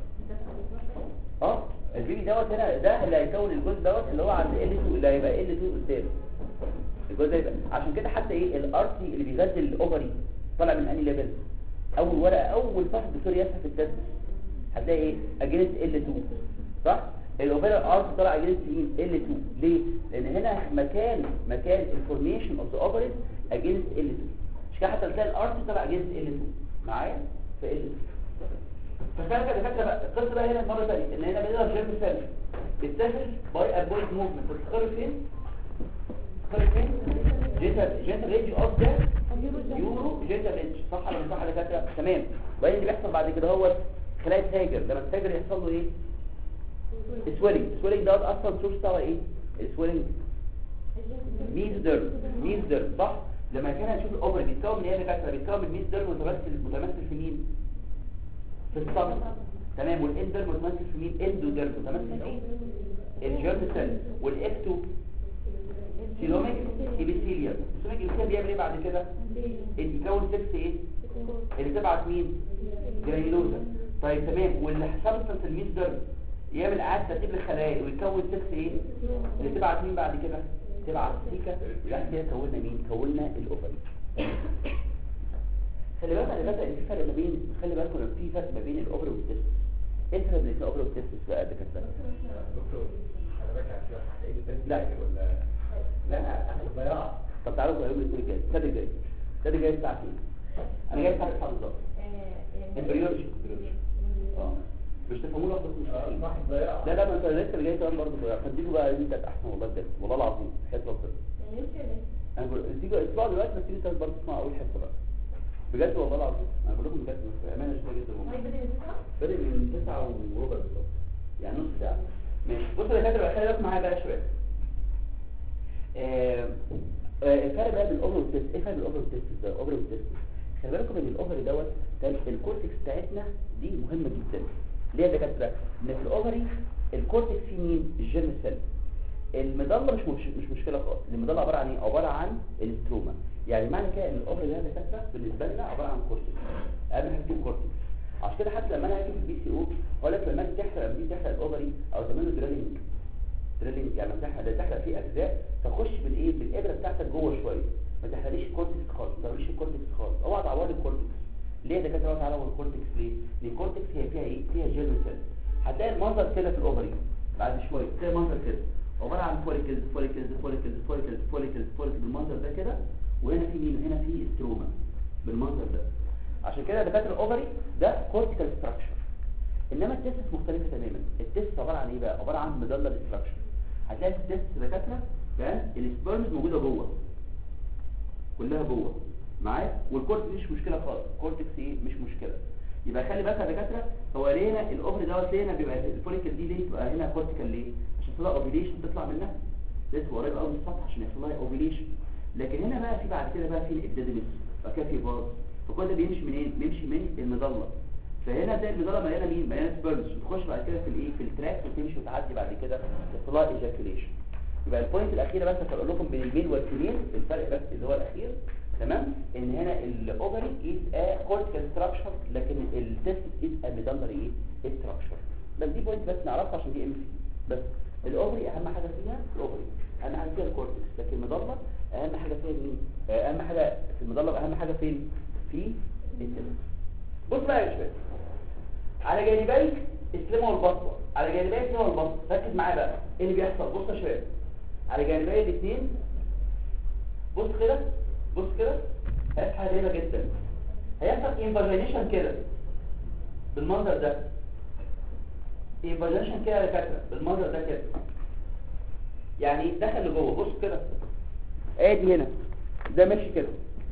اه البيبي دوت هنا ده اللي هيكون الجزء دوت اللي هو عند ال 2 اللي هيبقى ال 2 قدامه الجزء ده يبقى عشان كده حتى ايه الارتي اللي بيغذي الاوفري طالع من انهي ليفل اول ورقه اول صفحه دكتور ياسر في التدريس هتلاقي ايه اجنس ال 2 صح الاوفيرال ارت طلع اجنس مين ال 2 ليه لان هنا مكان مكان الفورميشن اوف ذا اوفريز اجنس ال 2 مش كده حتى تلاقي الارت طلع اجنس ال 2 معايا في ال 2 فكانت الفكره بقى القصه بقى هنا مره ثانيه ان هنا بنقدر جيرم سيل بتسافر باي ابويد موفمنت بتتخرج فين بتتخرج فين جيتا جيتا رينج اوف ده يورو جيتا رينج صح ولا مش صح يا دكاتره تمام وبعدين اللي بيحصل بعد كده هو خلايا التاجر لما التاجر يحصل له ايه سويلنج سويلنج ده اصلا سورس بتاعه ايه السويلنج ميزدر ميزدر صح لما كان هنشوف الاوبر بيتكون من ايه يا دكاتره بيتكون من ميزدر متمثل متمثل في مين في الصدر تمام والاندر متمثل في مين اندودر متمثل في الجيرم سيل والاكتو سيلوميك ايبيثيليوم السيلوميك ايبيثيليوم بيعمل ايه بعد كده بيكون 6 ايه اللي تبعت مين جرانيلوزا طيب تمام واللي سبستنس الميزدر يعمل اعاده ترتيب للخلايا ويكون 6 ايه اللي تبعت مين بعد كده تبعت سيكا يبقى كده كونا مين كونا الاوفري خلي بالك انا بدا في فرق ما بين خلي بالكم ان في فرق ما بين الاوفري والتست ايه الفرق بين الاوفري والتست بقى ده كده لا لا انا ضياع طب تعالوا بقى يوم الاثنين الجاي السنه الجاي السنه الجاي الساعه كام انا جاي الساعه 9 بالظبط امبريولوجي اه مش تفهموا لك مش لا لا ما انت لسه اللي جاي كمان برضه ضياع فاديكوا بقى دي كانت احسن والله بجد والله العظيم حته ربنا انا بقول تيجوا اسمعوا دلوقتي بس تيجوا برضه تسمعوا اول حته بقى بجد والله العظيم انا بقول لكم بجد بس امانه شديده جدا والله بدأ من 9 وربع بالظبط يعني نص ساعه ماشي بصوا يا دكاتره خلي بالك معايا بقى شويه آه، آه، الفرق بقى بين الاوفر والتست ايه الفرق بين الاوفر والتست ده الاوفر والتست خلي بالكم ان الاوفر دوت ده الكورتكس بتاعتنا دي مهمه جدا ليه يا دكاتره ان في الاوفري الكورتكس فيه مين الجيرم سيل المظله مش مش, مش مشكله خالص المظله عباره عن ايه عباره عن الاستروما يعني معنى كده ان الاوفري ده يا دكاتره بالنسبه لنا عباره عن كورتكس اهم حاجه فيه كورتكس عشان كده حتى لما انا اجي في البي سي او اقول لك لما تيجي تحرق لما تيجي تحرق الاوفري او تعمل له دريلنج دريلنج يعني تحرق تحرق فيه اجزاء تخش بالايه بالابره بتاعتك جوه شويه ما تحرقليش الكورتكس خالص ما تحرقليش الكورتكس خالص اوعى تعور الكورتكس ليه ده كده تعالى هو الكورتكس ليه لان الكورتكس هي فيها ايه فيها جيرم سيل هتلاقي المنظر كده في الاوفري بعد شويه تلاقي المنظر كده عباره عن فوليكلز فوليكلز فوليكلز فوليكلز فوليكلز فوليكلز بالمنظر ده كده وهنا في مين هنا في استروما بالمنظر ده عشان كده دكاتره الاوفري ده كورتيكال ستراكشر انما التست مختلفه تماما التست عباره عن ايه بقى عباره عن مدلل ستراكشر هتلاقي في التست دكاتره كان السبرمز موجوده جوه كلها جوه معايا والكورتكس مش مشكله خالص الكورتكس ايه مش مشكله يبقى خلي بالك يا دكاتره هو ليه هنا الاوفري دوت ليه هنا بيبقى الفوليكل دي ليه تبقى هنا كورتيكال ليه عشان تطلع اوفيليشن تطلع منها لسه قريب قوي من السطح عشان يحصل لها اوفيليشن لكن هنا بقى في بعد كده بقى في الابدادمس بقى كده في باظ فكل ده بيمشي منين بيمشي من المظله فهنا ده المظله مليانه مين مليانه سبيرمز تخش بعد كده في الايه في التراك وتمشي وتعدي بعد كده يحصل لها ايجاكيوليشن يبقى البوينت الاخيره بس هقول لكم بين الميل والفيميل الفرق بس اللي هو الاخير تمام ان هنا الاوفري از ا كورتيكال ستراكشر لكن التست از ا ميدلري ايه ستراكشر بس دي بوينت بس نعرفها عشان دي ام سي بس الاوفري اهم حاجه فيها الاوفري اهم حاجه فيها الكورتكس لكن المظله اهم حاجه فيها مين آه، اهم حاجه في المظله اهم حاجه فين في التست بص بقى يا شباب على جانبي السلمه والبطه على جانبي السلمه والبطه ركز معايا بقى ايه اللي بيحصل بص يا شباب على جانبي الاثنين بص كده بص كده هيحصل حاجه غريبه جدا هيحصل انفاجينيشن كده بالمنظر ده انفاجينيشن كده يا دكاتره بالمنظر ده كده يعني دخل لجوه بص كده ادي هنا ده ماشي كده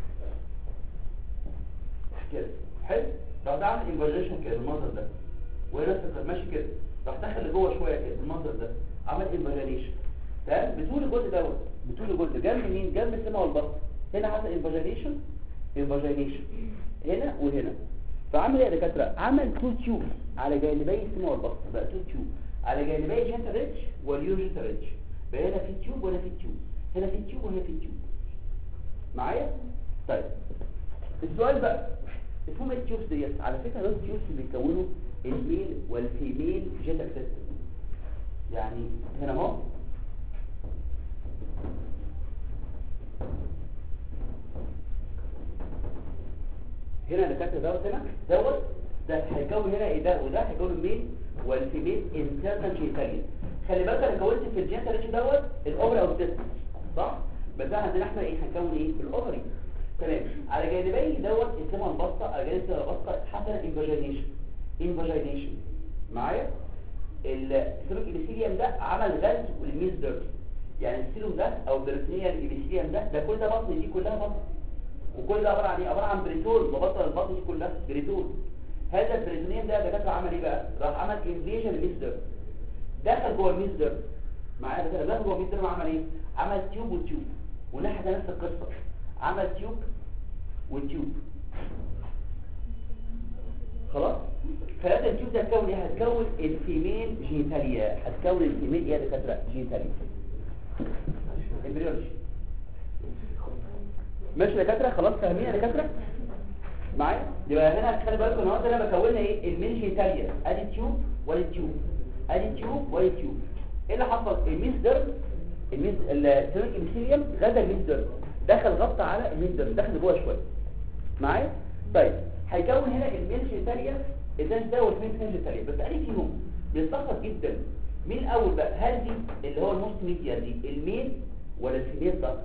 كده حلو راح ده عامل انفاجينيشن كده بالمنظر ده وهنا كان ماشي كده راح دخل لجوه شويه كده بالمنظر ده عمل انفاجينيشن تمام بطول الجزء دوت بطول الجزء جنب مين جنب السمع والبطن هنا حصل انفاجينيشن انفاجينيشن هنا وهنا فعمل ايه يا دكاتره عمل تو تيوب على جانبي السمع والبطن بقى تو تيوب على جانبي جنتا ريتش واليو جنتا ريتش بقى هنا في تيوب وهنا في تيوب هنا في تيوب وهنا في تيوب معايا طيب السؤال بقى مفهوم التيوبس ديت على فكره دول التيوبس اللي بيكونوا الميل والفيميل جينيتال سيستم يعني هنا اهو هنا الدكاتره دوت هنا دوت ده هيكون هنا ايه ده وده هيكون الميل والفيميل انترنال جينيتاليا خلي بالك انا كونت في الجينيتال ريتش دوت الاوفري او التستس صح بس ده عندنا احنا ايه هنكون ايه الاوفري تمام على جانبي دوت السمع البسطه على جانب السمع البسطه حصل انفاجينيشن انفاجينيشن معايا السيروك ابيثيليوم ده عمل غاز والميزدر يعني السيروم ده او البريتونيال ابيثيليوم ده ده كل ده بطن دي كلها بطن وكل ده عباره عن ايه عباره عن بريتون مبطن البطن دي كلها بريتون هذا البريتونيوم ده دكاتره عمل ايه بقى راح عمل انفيجن ميزدر دخل جوه الميزدر معايا ده دخل جوه الميزدر عمل ايه عمل تيوب وتيوب وناحيه نفس القصه عمل تيوب وتيوب خلاص فهذا التيوب ده هتكون ايه هتكون الفيميل جينيتاليا هتكون الفيميل ايه يا دكاتره جينيتاليا امبريولوجي ماشي يا دكاتره خلاص فاهمين يا دكاتره معايا يبقى هنا خلي بالكم النهارده انا بكون ايه الميل جينيتاليا ادي تيوب وادي تيوب ادي تيوب وادي تيوب ايه اللي حصل الميزدر الميز السيرك ابيثيليوم غدا الميزدر دخل غطى على الميزدر دخل جوه شويه معايا طيب هيكون هنا الميل جينيتاليا الدنس ده والفيميل جينيتاليا بس قال فيهم بيتلخبط جدا مين الاول بقى هل دي اللي هو الموست ميديا دي الميل ولا الفيميل ضغط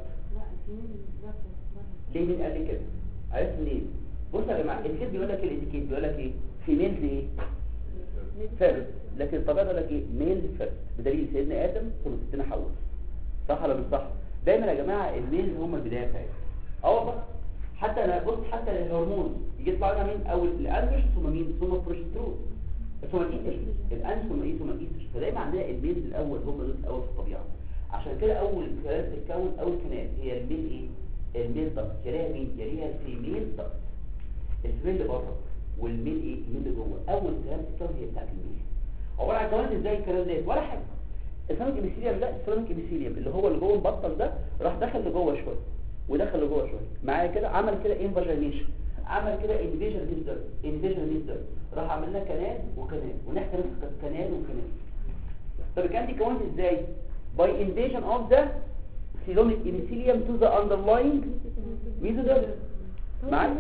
ليه مين قال لي كده عرفت منين بص يا جماعه الكتاب بيقول لك الاتيكيت بيقول لك ايه فيميل دي ايه فيرست لكن الطبيعه بيقول لك ايه ميل فيرست بدليل سيدنا ادم ثم ستنا حواء صح ولا مش صح دايما يا جماعه الميل هم البدايه بتاعتهم اه والله حتى انا بص حتى الهرمون يجي يطلع لنا مين اول الانفش ثم مين ثم البروجسترون ثم الايتر الانف ثم ايه ثم الايتر فدايما عندنا الميل الاول هم دول الاول في الطبيعه عشان كده اول كلام تتكون اول كنات هي الميل ايه الميل ضغط يليها مين يليها الفيميل ضغط الفيميل اللي بره والميل ايه الميل اللي جوه اول كلام تتكون هي بتاعت الميل عباره عن كمان ازاي الكلام ده ولا حاجه السيراميك ابيثيليوم ده السيراميك ابيثيليوم اللي هو اللي جوه المبطل ده راح دخل لجوه شويه ودخل لجوه شويه معايا كده عمل كده انفاجينيشن عمل كده انفيجن ميزدر انفيجن ميزدر راح عمل لنا كنال وكنال ونحكي نفس كنال وكنال طب كان دي كونت ازاي by invasion of the coelomic epithelium to the underlying mesoderm معاك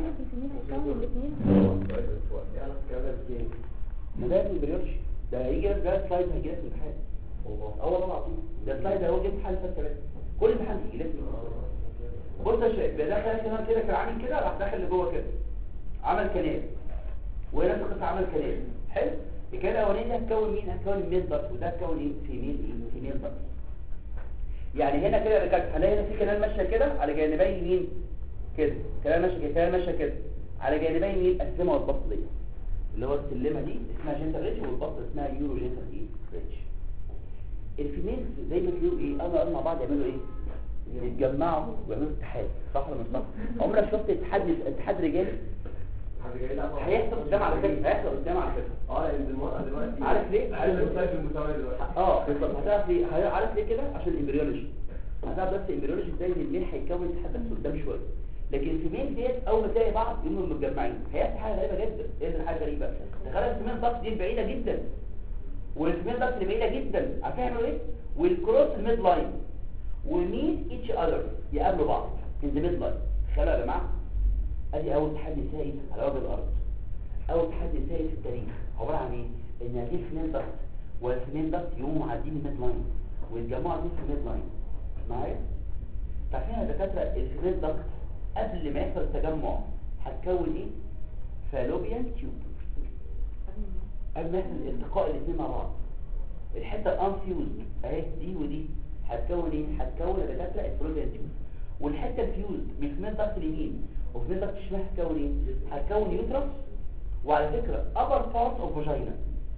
ما ده البريورش ده هيجي ده سلايد هيجي لك الامتحان اه والله العظيم ده سلايد هو جه امتحان فات كمان كل امتحان يجي لك بص يا شباب ده دخل كمان كده كان عامل كده راح داخل لجوه كده عمل كنال وهنا القصه عمل كنال حلو الكنال الاولاني هتكون مين هتكون الميل ضغط وده هتكون ايه فيميل ايه فيميل ضغط يعني هنا كده ركبت هنلاقي هنا في كنال ماشيه كده على جانبي يمين كده كنال ماشيه كده كنال ماشيه كده على جانبي يمين السمه والبسط دي اللي هو السلمه دي اسمها جنتال ريتش والبسط اسمها يورو جنتال ايه ريتش الفيميل زي ما تقولوا ايه اول ما مع بعض يعملوا ايه يتجمعوا ويعملوا اتحاد صح ولا مش صح عمرك شفت اتحاد اتحاد رجالي هيحصل قدام على فكره هيحصل قدام على فكره اه المرأة دلوقتي عارف ليه عارف ليه عارف المساواة دلوقتي اه بالظبط هتعرف ليه هي- عارف ليه كده عشان الامبريولوجي هتعرف بس الامبريولوجي ازاي ان الميل هيكون اتحاد بس قدام شويه لكن الفيميل ديت اول ما تلاقي بعض يقوموا متجمعين هيحصل حاجه غريبه جدا ايه اللي حاجه غريبه تخيل الفيميل ضغط دي بعيده جدا والفيميل ضغط اللي بعيده جدا عارفين يعملوا ايه والكروس الميد لاين وميت ايتش اذر يقابلوا بعض ان ذا ميد لاين تخيلوا يا جماعه ادي اول تحدي نسائي على وجه الارض اول تحدي نسائي في التاريخ عباره عن ايه ان هذه الفيميل ضغط والفيميل ضغط يقوموا معديين الميد لاين ويتجمعوا عندهم في الميد لاين معايا عارفين يا دكاتره الفيميل ضغط قبل ما يحصل التجمع هتكون ايه فالوبيان تيوب قبل ما يحصل التقاء الاثنين مع بعض الحته الانفيوزد اهي دي ودي هتكون ايه هتكون يا دكاتره الفالوبيان تيوب والحته الفيوزد من فيميل ضغط اليمين وفيميل ضغط الشمال هتكون ايه هتكون يوترس وعلى فكره upper part of vagina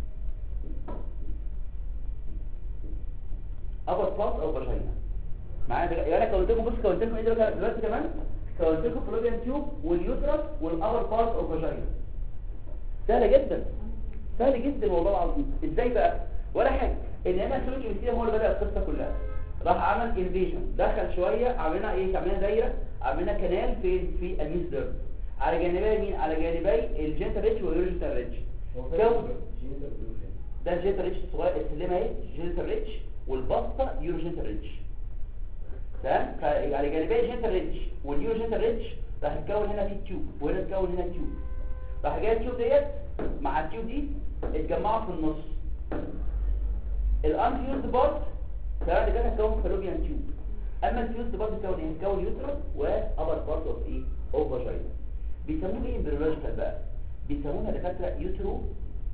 upper part of vagina معايا دلوقتي يعني انا كونت لكم بص كونت لكم ايه دلوقتي دلوقتي كمان كونت لكم فلوبيان تيوب واليوترس والابر بارت اوف فاجينا سهله جدا سهل جدا والله العظيم ازاي بقى ولا حاجه ان انا سلوك المسيح هو اللي بدا القصه كلها راح عمل انفيجن دخل شويه عملنا ايه عملنا دايره عملنا كنال فين في الميزدر على جانبي مين على جانبي الجنتال ريتش واليورجنتال ريتش كون ده الجنتال ريتش الصغير السلمه اهي جنتال ريتش والبسطه يوروجنتال ريتش تمام على جانبي الجنتال ريتش واليوروجنتال ريتش راح يتكون هنا في تيوب وهنا يتكون هنا تيوب راح جاي التيوب ديت مع التيوب دي اتجمعوا في النص الانفيوزد بارت تمام ده كده هتكون فالوبيان تيوب اما الفيوزد بارت بتكون ايه هتكون يوترس وابر بارت اوف ايه اوف فاجينا بيسموه ايه امبريولوجيكال بقى بيسموها دكاتره يوترو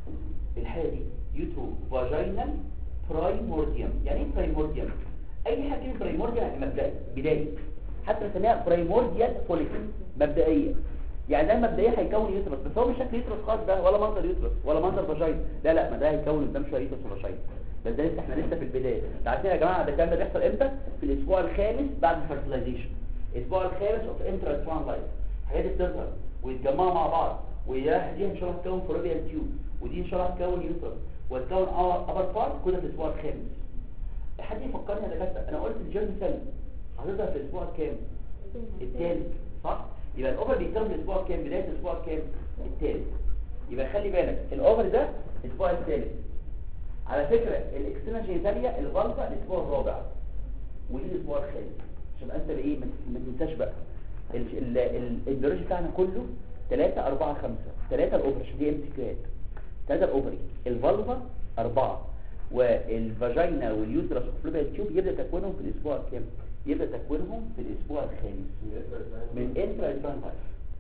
الحاله دي يوترو فاجينال برايمورديوم يعني ايه برايمورديوم اي حاجه من برايمورديوم يعني مبدئي بدايه حتى نسميها برايمورديال فوليكل مبدئيه يعني ده المبدئيه هيكون يوترس بس هو مش شكل يوترس خالص ده ولا منظر يوترس ولا منظر فاجينا لا لا ما ده هيكون قدام شويه يوترس وفاجينا بس ده لسه احنا لسه في البدايه عارفين يا جماعه ده الكلام ده بيحصل امتى في الاسبوع الخامس بعد الفرتلايزيشن الاسبوع الخامس اوف انترا لايف الحاجات دي بتظهر ويتجمعوا مع بعض ويا دي ان شاء الله هتكون فروبيال تيوب ودي ان شاء الله هتكون يوترس وتكون ابر بارت كل في الاسبوع الخامس حد يفكرني يا دكاتره انا قلت الجيرم سيل هتظهر في الاسبوع الكام الثالث صح يبقى الاوفر بيتكون في الاسبوع الكام بدايه الاسبوع الكام الثالث يبقى خلي بالك الاوفر ده الاسبوع الثالث على فكره الاكسترنال جينيتاليا الغلطه الاسبوع الرابع ودي الاسبوع الخامس عشان انت بايه ما ما تنساش بقى ال- ال- ال- البيولوجي بتاعنا كله 3 4 5 3 الاوفر عشان دي ام سي كيوات 3 الاوفري الفالفا 4 والفاجينا واليوترس والفلوبيا تيوب يبدا تكوينهم في الاسبوع الكام يبدا تكوينهم في الاسبوع الخامس من انترا انترانتايف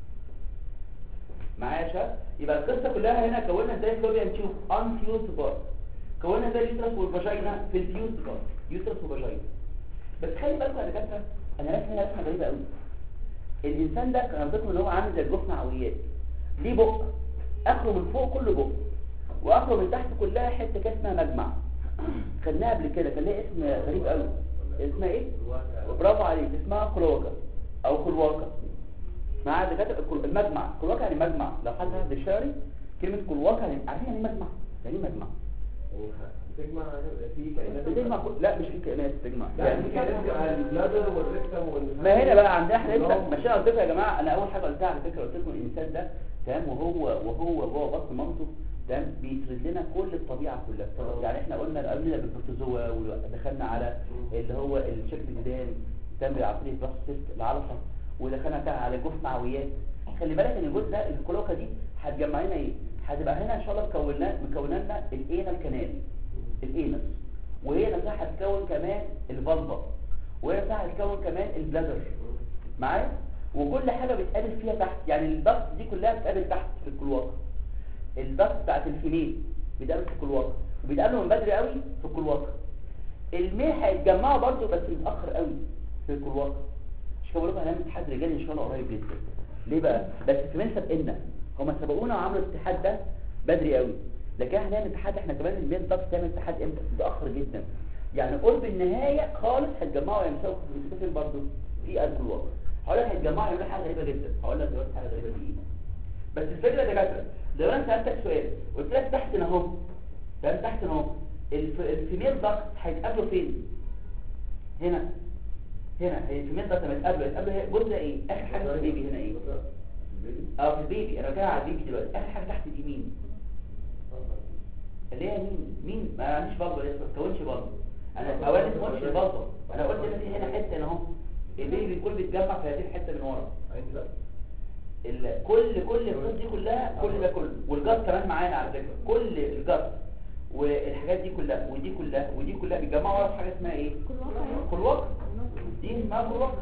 معايا يا شباب يبقى القصه كلها هنا كونا ازاي فلوبيا تيوب ان فيوز بار كونا ازاي اليوترس والفاجينا في الفيوز بار يوترس وفاجينا بس خلي بالكم يا دكاتره انا راسم هنا رسمه غريبه قوي الانسان ده كان عندكم ان هو عامل زي الجفن عويات ليه بق اخره من فوق كله بق واخره من تحت كلها حته كده اسمها مجمع خدناها قبل كده كان لها اسم غريب قوي اسمها ايه برافو عليك اسمها كلوكا او كلواكا مع دكاتره الكل- المجمع كلواكا يعني مجمع لو حد هذا ديكشنري كلمه كلواكا يعني عارفين يعني إيه مجمع يعني إيه مجمع تجمع في كائنات بتجمع كل- لا مش في كائنات تجمع يعني في كائنات بتبقى البلادر والريكتم وال ما هنا بقى عندنا احنا لسه ماشيين على فكره يا جماعه انا اول حاجه قلتها على فكره قلت لكم الانسان ده تمام وهو وهو جوه بطن مامته تمام بيسرد لنا كل الطبيعه كلها يعني احنا قلنا قبلنا بالبروتوزوا ودخلنا على اللي هو الشكل الجدان تم عقليه بحث سيست العلقه ودخلنا كده على جفن عويات خلي بالك ان الجزء ده الكلوكه دي هتجمع لنا ايه هتبقى هنا ان شاء الله مكونه مكونه لنا الانال كانال الانس وهي نفسها هتكون كمان الفالفا وهي نفسها هتكون كمان البلادر معايا وكل حاجه بتقابل فيها تحت يعني الضغط دي كلها بتقابل تحت في الكلواقه الضغط بتاعت الفيميل بيتقابل في الكلواقه وبيتقابلوا من بدري قوي في الكلواقه الميل هيتجمعوا برضه بس متاخر قوي في الكلواقه مش كده بقول لكم هنعمل اتحاد رجالي ان شاء الله قريب جدا ليه بقى بس كمان سبقنا هما سبقونا وعملوا الاتحاد ده بدري قوي لكن احنا هنعمل اتحاد احنا كمان الميل ضغط تعمل اتحاد امتى متاخر جدا يعني قرب النهايه خالص هتجمعوا يمسكوا في فين برضه في الكلواقه هقول لك هيتجمعوا يعملوا حاجه غريبه جدا هقول لك دلوقتي حاجه غريبه دي بس الفكره يا دكاتره لو انا سالتك سؤال قلت لك تحت هنا اهو تمام تحت هنا اهو الف- الفيميل ضغط هيتقابلوا فين هنا هنا هي الفيميل ضغط لما يتقابلوا يتقابلوا هي- بص ده ايه اخر حاجه في البيبي هنا ايه اه في البيبي انا راجع على البيبي دلوقتي اخر حاجه تحت دي مين اللي هي مين مين ما عنديش بلطه لسه ما تكونش بلطه انا اولا ما قلتش البلطه انا قلت ان في هنا حته هنا اهو البيبي كله بيتجمع في هذه الحته من ورا ال- كل كل الفلوس دي كلها كل ده كله والجاز كمان معانا على فكره كل الجاز والحاجات دي كلها ودي كلها ودي كلها بيتجمعوا ورا في حاجه اسمها ايه كلواق دي اسمها كلواق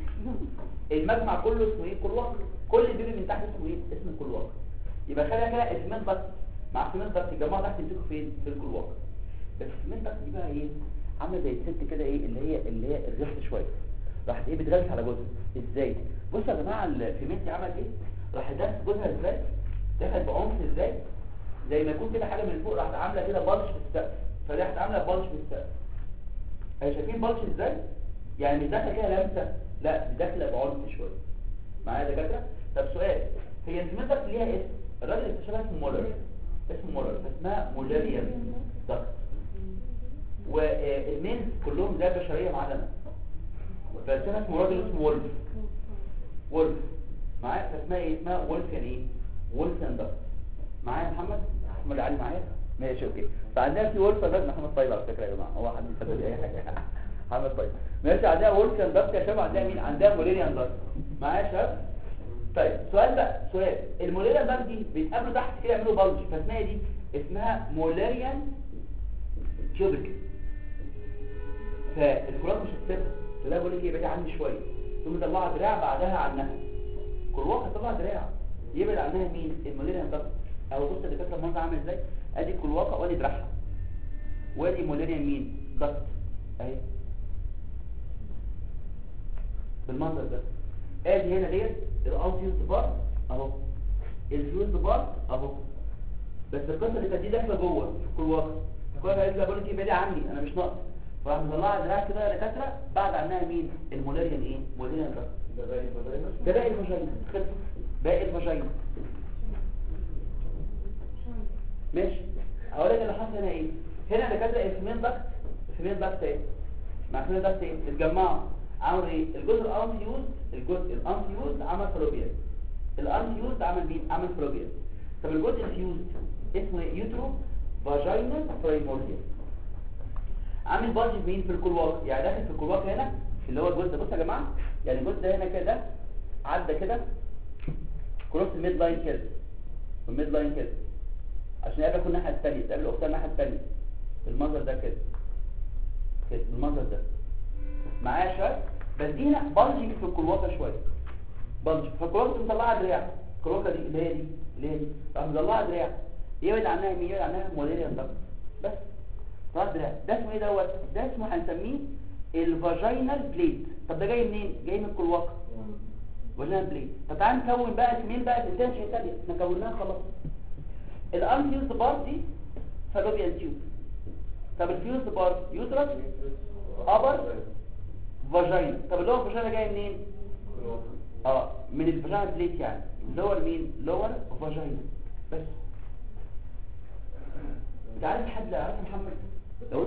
المجمع كله اسمه ايه كلواق كل البيبي من تحت اسمه ايه اسمه كلواق يبقى خلينا كده اسمين بس مع اسمين بس يتجمعوا تحت يمسكوا فين في الكلواق بس اسمين بس دي بقى ايه عامله زي الست كده ايه اللي هي اللي هي الغث شويه راحت ايه بتغلس على جوزها ازاي بصوا يا جماعه الفيميل دي عملت ايه راحت داس جوزها ازاي دخلت بعنف ازاي زي ما يكون كده حاجه من فوق راحت عامله كده بلش في السقف فراحت عامله بلش في السقف هي شايفين بلش ازاي يعني مش داخله كده لمسه لا دي داخله بعنف شويه معايا يا دكاتره طب سؤال هي الفيميل ده ليها اسم الراجل اللي اكتشفها اسمه مولر اسمه مولر فاسمها مولاريان ضغط والمينز كلهم زي البشريه معلمه فاسمها اسمه راجل اسمه وولف وولف معايا فاسمها ايه اسمها وولف يعني ايه وولف ضغط معايا يا محمد محمد علي معايا ماشي اوكي فعندنا في وولف ضغط محمد طيب على فكره يا جماعه هو حد يصدق اي حاجه محمد طيب ماشي عندنا وولف ضغط يا شباب عندنا مين عندنا موليريان ضغط معايا يا شباب طيب سؤال بقى سؤال الموليريان ضغط دي بيتقابلوا تحت كده يعملوا بلج فاسمها إيه دي اسمها مولاريان تيوبك فالفرات مش هتسيبها لا بقول لك ايه بعيد عني شويه ثم طلعها دراع بعدها عنها كل واحد طلع دراع يبعد عنها مين المولاريان ضغط او بص الدكاتره المنظر عامل ازاي ادي كلواقه وادي دراعها وادي مولاريا مين ضغط اهي بالمنظر ده ادي هنا ديت الاوتيوز بارت اهو الفيوز بارت اهو بس القصه اللي كانت دي داخله جوه في الكلواقه الكلواقه قالت لها بقول لك ايه بعيد عني انا مش ناقص فراح مطلعها دراع كده يا دكاتره بعد عنها مين المولاريان ايه مولاريان ضغط ده باقي الفضاينة ده باقي الفاجينا خلص باقي الفاجينا ماشي اقول لك اللي حصل هنا ايه هنا دكاتره الفيمين ضغط الفيمين ضغط ايه مع الفيمين ضغط ايه اتجمعوا عملوا ايه الجزء الانفيوز الجزء الانفيوز عمل فلوبيا الانفيوز عمل مين عمل فلوبيا طب الجزء الفيوز اسمه ايه يوترو فاجينال برايمورديال عامل بادج مين في الكلواك يعني داخل في الكلواك هنا اللي هو الجزء ده بصوا يا جماعه يعني الجزء ده هنا كده عدى كده كروس الميد لاين كده والميد لاين كده عشان يقابل كل الناحيه الثانيه تقابل الاخت الناحيه الثانيه بالمنظر ده كده كده بالمنظر ده معايا شويه بس دي هنا بلجنج في الكلواكه شويه بلجنج فالكلواكه مطلعه دراع الكلواكه دي اللي هي دي اللي هي دي راح مطلعه دراع يبعد عنها مين يبعد عنها مولاريا ضغط بس طلع دراع ده اسمه ايه دوت ده اسمه هنسميه الفاجينال بليد طب ده جاي منين جاي من الكلواكه فاجينال بليد طب تعال نكون بقى اسمين بقى الانتنشن ثانيه احنا كوناها خلاص الانفيوزد بارت دي فالوبيان تيوب طب الفيوزد بارت يوترس ابر فاجينا طب اللي هو الفاجينا جاي منين اه من الفاجينا بليت يعني لور مين لور فاجينا بس انت عارف حد عارف محمد لو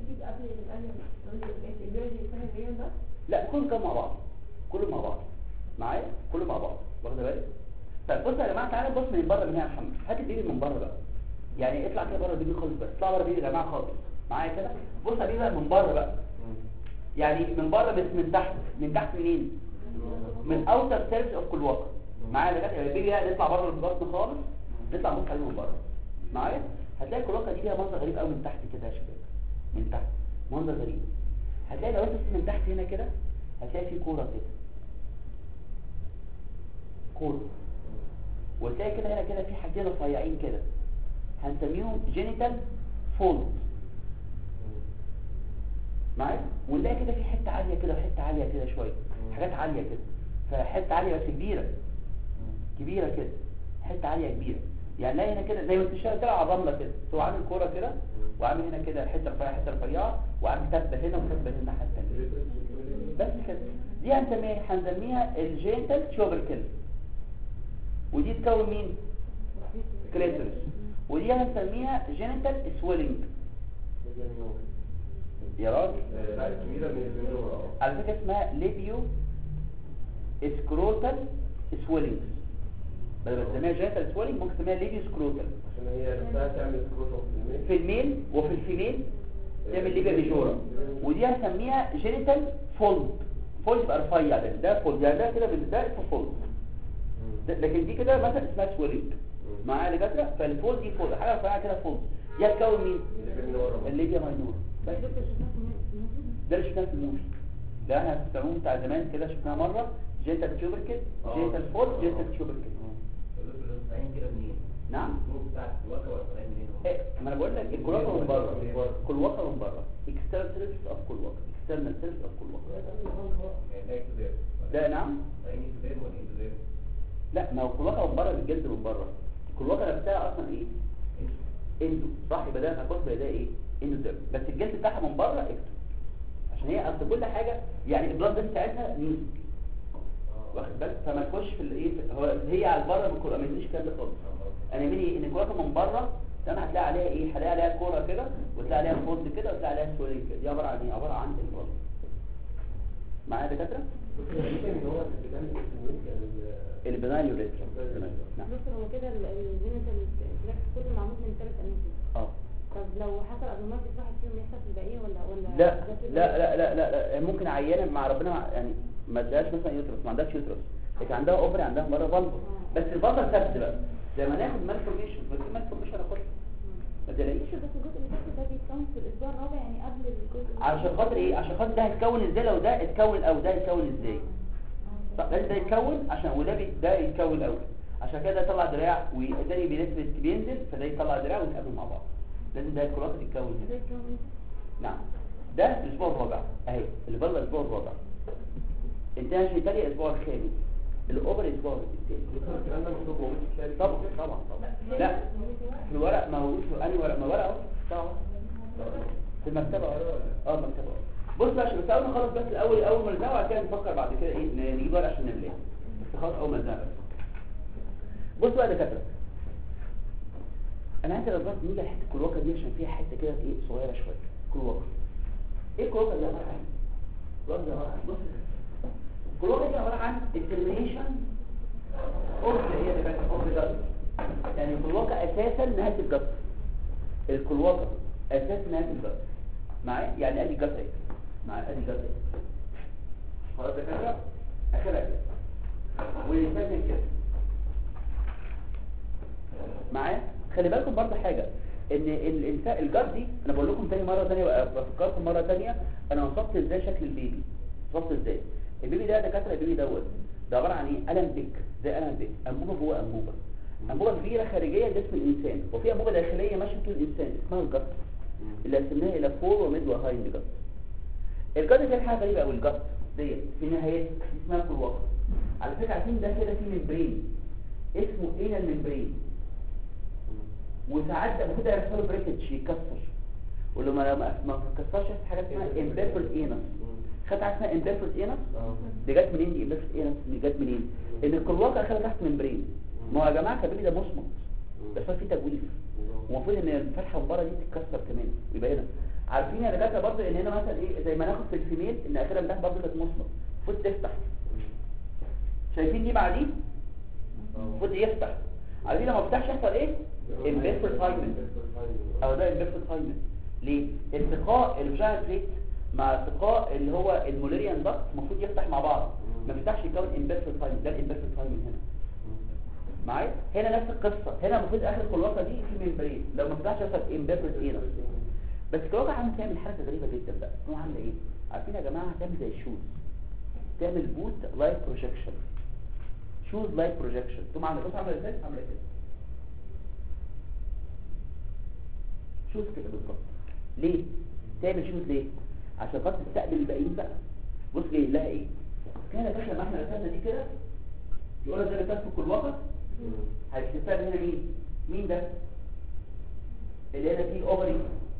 لا كله كانوا مع بعض كله مع بعض معايا كله مع بعض واخد بالك طيب بص يا جماعه تعالى بص من بره من هنا يا محمد هات البيبي من بره بقى يعني اطلع كده بره البيبي خالص بقى اطلع بره البيبي يا جماعه خالص معايا كده بص يا بيبي بقى من بره بقى يعني من بره بس من تحت من تحت منين من اوتر سيرفيس اوف كل واقع معايا دلوقتي يعني البيبي ده نطلع بره البطن خالص نطلع نبص عليه من بره معايا هتلاقي الكلوكه دي ليها منظر غريب قوي من تحت كده يا شباب من تحت منظر غريب هتلاقي لو انت بصيت من تحت هنا كده هتلاقي في كوره كده كوره وتلاقي كده هنا كده في حاجتين رفيعين كده هنسميهم جينيتال فولد معايا ونلاقي كده في حته عاليه كده وحته عاليه كده شويه حاجات عاليه كده فحته عاليه بس كبيره كبيره كده حته عاليه كبيره يعني لا هنا كده زي ما انت شايف كده على الرمله كده هو عامل كوره كده وعامل هنا كده حته رفيعه حته رفيعه وعامل كتبه هنا وكتبه هنا الناحيه الثانيه بس كده دي هنسميها هنسميها الجينتال تشوبركل ودي تكون مين كليتورس ودي هنسميها جينيتال سويلنج يا راجل كبيرة من الجنور على فكره اسمها ليبيو اسكروتال سويلنج بدل ما تسميها جينيتال سويلنج ممكن تسميها ليبيو سكروتال عشان هي نفسها تعمل سكروتوم في الميل في الميل وفي الفيميل تعمل ليبيا ميجورا ودي هنسميها جينيتال فولد فولد يبقى رفيع ده ده فولد يعني ده كده بال- ده اسمه فولد ده- لكن دي كده مثلا اسمها سويلنج معايا دكاتره فالفولد دي فولد حاجه رفيعه كده فولد دي هتكون مين الليبيا ماينور بس ده اللي شفناه في الموفي ده احنا في السالون بتاع زمان كده شفناها مره جينتال تيوبركل آه. جينتال فولد جينتال تيوبركل نعم ايه ما انا بقول لك الكلوكه من بره كلوكه من بره اكسترنال سيرفيس اوف كلوكه اكسترنال سيرفيس اوف كلوكه ده نعم لا ما هو كلوكه من بره بالجلد من بره الكلوكه نفسها اصلا ايه اندو صح يبقى ده هتاخد ده ايه اندو بس الجلد بتاعها من بره اكتو عشان هي اصل كل حاجه يعني البلاد ده بتاعتها نيوز واخد بالك فما تخش في الايه هو هي على بره من الكوره ما يديش الكلام ده خالص انا مني ان الكوره من بره تمام هتلاقي عليها ايه هتلاقي عليها كوره كده وتلاقي عليها فولد كده وتلاقي عليها سولين كده دي عباره عن ايه عباره عن البلاد معايا دكاتره البنايل يوريترا نعم دكتور هو كده الجينيتال تراكت كله معمول من ثلاث انواع اه طب لو حصل ابنورمالتي في واحد فيهم يحصل في الباقيين ولا ولا لا ده في لا لا لا لا, لا. ممكن عيانه مع ربنا مع يعني ما ادهاش مثلا يوترس ما عندهاش يوترس لكن عندها اوبري عندها مره فالف بس الفالف ثابت بقى زي ما ناخد مالفورميشن بس المالفورميشن اخش ما تلاقيش مش بس الجزء اللي تحت ده بيتكون في الاسبوع الرابع يعني قبل الجزء اللي- عشان خاطر ايه عشان خاطر ده هيتكون ازاي لو ده اتكون او ده يتكون ازاي آه. طب لازم ده يتكون عشان وده بي- ده يتكون الاول عشان كده ده يطلع دراع والتاني بينزل بينزل فده يطلع دراع ويتقابلوا مع بعض لازم ده الكلوكه تتكون هنا زي الكون نعم ده الاسبوع الرابع اهي اللي بره الاسبوع الرابع انتهى عشان تاني الاسبوع الخامس الاوفر الاسبوع الثاني دكتور الكلام ده مكتوب موجود في الكتاب طبعا طبعا طبعا لا في الورق موجود في انهي ورق ما ورق اهو طبعا في المكتبه اهو اه المكتبه اهو بص بقى عشان بس اول ما نخلص بس الاول اول ما نزرع وبعد كده نفكر بعد كده ايه ن- نجيب ورق عشان نملاه بس خلاص اول ما نزرع بس بص بقى يا دكاتره انا عايز اقول نيجي لحته الكلوكه دي عشان فيها حته كده ايه صغيره شويه كلوكه ايه الكلوكه دي عباره عن الكلوكه دي عباره عن بص الكلوكه دي عباره عن الترمينيشن اوف هي اللي بقى اوف ذا يعني الكلوكه اساسا نهايه الجسر الكلوكه اساس نهايه الجسر معايا يعني ادي الجسر اهي معايا ادي الجسر اهي خلاص يا كده اخرها كده ونستخدم كده معايا خلي بالكم برضه حاجه ان الانسان الجار دي انا بقول لكم تاني مره تانية بفكركم مره تانية انا وصفت ازاي شكل البيبي وصفت ازاي البيبي ده دكاتره البيبي دوت ده عباره عن ايه قلم بيك زي قلم بيك انبوبه جوه انبوبه انبوبه كبيره خارجيه لجسم الانسان وفي انبوبه داخليه ماشيه طول الانسان اسمها الجت اللي قسمناها الى فور وميد وهايند جت الجت دي حاجه غريبه قوي الجت ديت في نهايتها دي اسمها كلوكه على فكره عارفين ده كده في ممبرين اسمه ايه الممبرين وساعات ده المفروض يحصل له بريكج يتكسر ولما ما ما اتكسرش في حاجه اسمها امبيرفل اينس خدت حاجه اسمها امبيرفل اينس اه دي جت منين دي امبيرفل اينس دي جت منين ان الكلواكه خلت تحت ممبرين ما هو يا جماعه كبيري ده مصمت بس هو فيه تجويف ومفروض ان الفتحه من بره دي تتكسر كمان يبقى هنا عارفين يا دكاتره برضه ان هنا مثلا ايه زي ما ناخد في الفيميل ان اخرها من تحت برضه كانت مصمت المفروض تفتح شايفين دي بعدين المفروض يفتح عارفين لما فتحش يحصل ايه امبيرفل تايمنت او ده امبيرفل تايمنت ليه التقاء الفاجينال بليت مع التقاء اللي هو الموليريان ضغط المفروض يفتح مع بعض ما بيفتحش يكون امبيرفل تايمنت ده الامبيرفل تايمنت هنا معايا هنا نفس القصه هنا المفروض اخر الكلوكه دي في ممبرين لو ما فتحش يحصل امبيرفل اينس بس الكلوكه عامله تعمل حركه غريبه جدا بقى هو عامله ايه عارفين يا جماعه هتعمل زي الشوز تعمل بوت لايك بروجكشن شوز لايك بروجكشن تقوم عامله بص عامله ازاي عامله كده شوز كده بالظبط ليه تعمل شوز ليه عشان خاطر تستقبل الباقيين بقى بص جاي لها ايه كان يا باشا لما احنا رسمنا دي كده يقول لك ده رسمت في كل وقت هيستقبل هنا مين مين ده اللي هنا فيه اوفري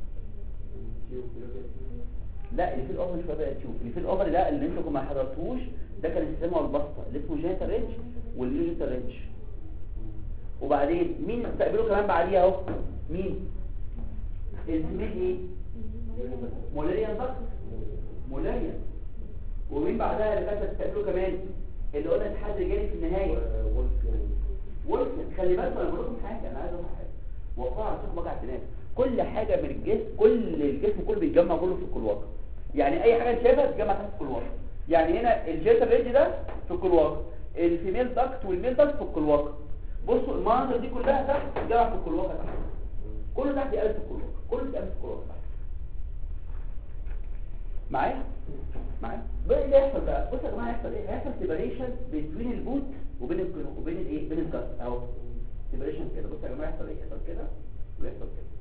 لا اللي فيه الاوفر مش بقى تشوف اللي فيه الاوفر لا اللي انتوا ما حضرتوش ده كان السيستم والبسطه اللي اسمه جينيتال ريتش والليجيتال ريتش وبعدين مين استقبله كمان بعديها اهو مين الفيميل ايه مولاريان ضغط مولاريان ومين بعدها اللي كانت تستقبله كمان اللي قلنا الاتحاد الرجالي في النهايه وولفن خلي بالك انا بقول لكم حاجه انا عايز اقول حاجه وقع على صوت وجع الدماغ كل حاجه من الجسم كل الجسم كله بيتجمع كله في الكلواقه يعني اي حاجه انت شايفها بتتجمع تحت الكلواقه يعني هنا الجيتا ريدج ده في الكلواقه الفيميل داكت والميل داكت في الكلواقه بصوا المناظر دي كلها تحت بتتجمع في الكلواقه تحت كله تحت يقلب في الكلواقه كله بيتقلب في الكلواقه تحت معايا معايا بقى ايه اللي هيحصل بقى بصوا يا جماعه هيحصل ايه هيحصل سيبريشن بين البوت وبين ال وبين الايه بين الجاس اهو سيبريشن كده بصوا يا جماعه يحصل ايه يحصل كده ويحصل كده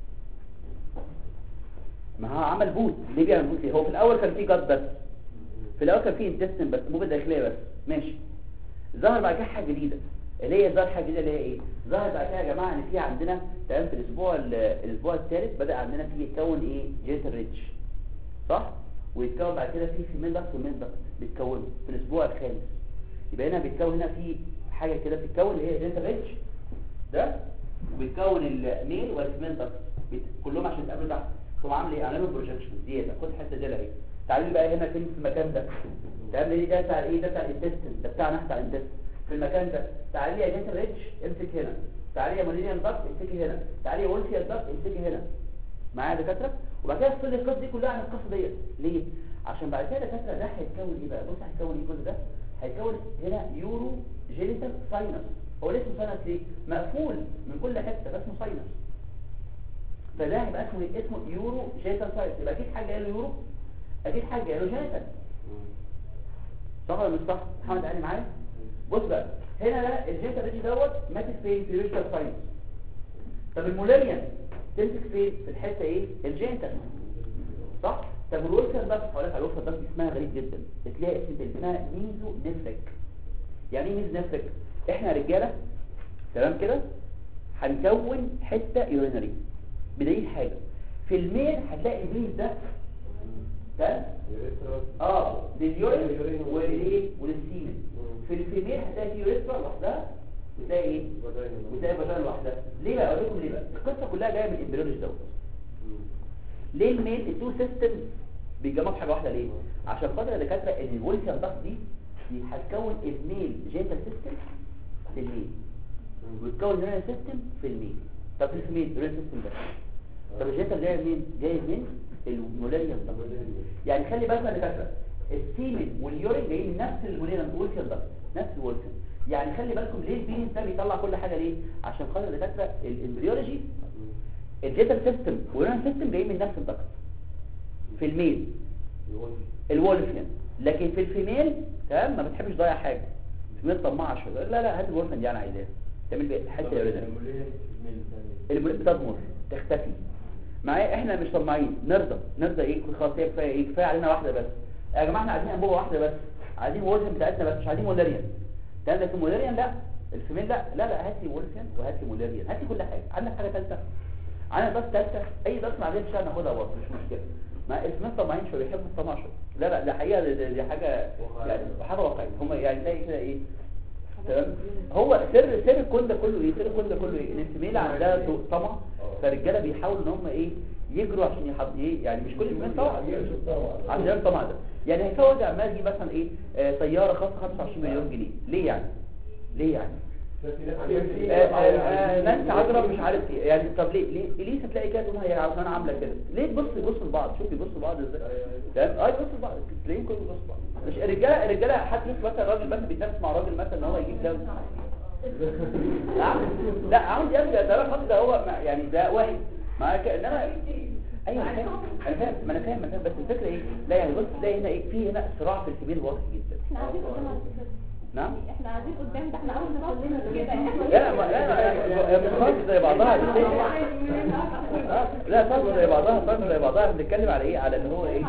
ما هو عمل بوت ليه بيعمل بوت ليه هو في الاول كان فيه جاس بس في الاول كان فيه انتستين بس موجه داخليه بس ماشي ظهر بعد كده حاجه جديده اللي هي ظهر حاجه جديده اللي هي ايه ظهر بعد كده يا جماعه ان في عندنا تمام في الاسبوع ال- الاسبوع الثالث بدا عندنا في يتكون ايه جيتر ريتش صح ويتكون بعد كده في فيميل داكت وميل داكت بيتكونوا في الاسبوع الخامس يبقى هنا بيتكون هنا في حاجه كده بتتكون اللي هي جيتر ريتش ده وبيتكون الميل والفيميل داكت بيت- كلهم عشان يتقابلوا تحت ثم عامل ايه علامه بروجكشن زياده خد الحته دي اهي تعالوا لي بقى هنا فين في المكان ده تعالوا لي ده بتاع ايه ده بتاع الانتستين ده بتاعنا بتاع الانتستين في المكان ده تعالي يا جنتل ريتش امسك هنا تعالي يا مالينيان داكت امسكي هنا تعالي يا وولفيا داكت امسكي هنا معايا يا دكاتره وبعد كده تفصل القصه دي كلها عن القصه ديت ليه عشان بعد كده يا دكاتره ده هيتكون ايه بقى بص هيتكون ايه كل ده هيتكون هنا يورو جينيتال ساينس هو ليه اسمه ساينس ليه مقفول من كل حته ده اسمه ساينس فده هيبقى اسمه إيه؟ اسمه يورو جينيتال ساينس يبقى اكيد حاجه قال له يورو اكيد حاجه قال له جينيتال صح ولا مش صح محمد علي معايا بص بقى هنا ده الجينيتال ريتش دوت ماسك فين في ريشتال ساينس طب المولاريان تمسك فين في الحته ايه الجينيتال صح طب الوركر ده هقول لك على الوركر ده اسمها غريب جدا بتلاقي اسم اسمها ميزو نفرك يعني ايه ميزو نفرك احنا رجاله تمام كده هنكون حته يورينري بدليل حاجه في الميل هتلاقي الميل ده ده اه لليورين وللايه وللسيمن في الفيميل هتلاقي في يوريثرا لوحدها وتلاقي ايه وتلاقي فاجينا لوحدها ليه بقى اقول لكم ليه بقى القصه كلها جايه من الامبريولوجي دوت ليه الميل التو سيستم بيتجمعوا في حاجه واحده ليه عشان خاطر الدكاتره ان الولفيان ضغط دي دي هتكون الميل جينيتال سيستم في الميل وتكون اليورين سيستم في الميل طب في الميل اليورين سيستم بس طب الجينيتال جاي منين جاي من المولاريان ضغط يعني خلي بالك يا دكاتره السيمن واليورين جايين من نفس الوليران والفيان ضغط نفس الولفيان يعني خلي بالكم ليه البينس ده بيطلع كل حاجه ليه عشان خاطر الدكاتره الامبريولوجي الجيتال سيستم واليورين سيستم جايين من نفس الضغط في الميل الولفيان لكن في الفيميل تمام ما بتحبش تضيع حاجه الفيميل طماعه شويه لا لا هات الولفيان دي انا عايزاها تعمل بيها حته يورينري المولين بتضمر تختفي معايا احنا مش طماعين نرضى نرضى ايه خلاص هي كفايه ايه كفايه علينا واحده بس يا جماعه احنا عايزين انبوبه واحده بس عايزين وولفيان بتاعتنا بس مش عايزين مولاريان ده لكن مولاريان لا الفيميل لا لا لا هات لي وولفيان وهات لي مولاريان هات لي كل حاجه عندك حاجه ثالثه عندك بس ثالثه اي بس معديه مش هناخدها برضه مش مشكله ما الفيميل طماعين شويه بيحبوا الطمع شويه لا لا ده حقيقه دي, دي, دي حاجه يعني حاجه واقعيه هم يعني تلاقي كده ايه تمام هو سر سر الكون ده كله ايه سر الكون ده كله ايه ان الفيميل عندها طمع فالرجاله بيحاولوا ان هم ايه يجروا عشان يحض ايه يعني مش كل الفيميل طبعا عشان يعمل طمع ده يعني هيفوز عمال يجيب مثلا ايه آه سياره خاصه 25 مليون جنيه ليه يعني ليه يعني ناس عجرب مش عارف ايه يعني طب ليه ليه اليسا تلاقي كده تقول هي عشان عامله كده ليه تبص يبصوا لبعض شوف يبصوا لبعض ازاي تمام اه يبصوا لبعض تلاقيهم كلهم يبصوا لبعض مش الرجاله الرجاله حتى يشوف مثلا راجل مثلا بيتنافس مع راجل مثلا ان هو يجيب ده لا عاوز يبقى ده خاطر ده هو يعني ده واحد مع انما ايوه انا فاهم انا فاهم ما انا فاهم ما أنا فاهم بس الفكره ايه لا يعني بص تلاقي هنا ايه في هنا صراع في الكبير واضح جدا احنا قاعدين قدام على فكرة. نعم احنا قاعدين قدام ده احنا اول ما كلنا كده لا ما لا لا مش خالص زي بعضها بس إيه؟ آه، لا فرق زي بعضها فرق زي بعضها بنتكلم على ايه على اللي هو ايه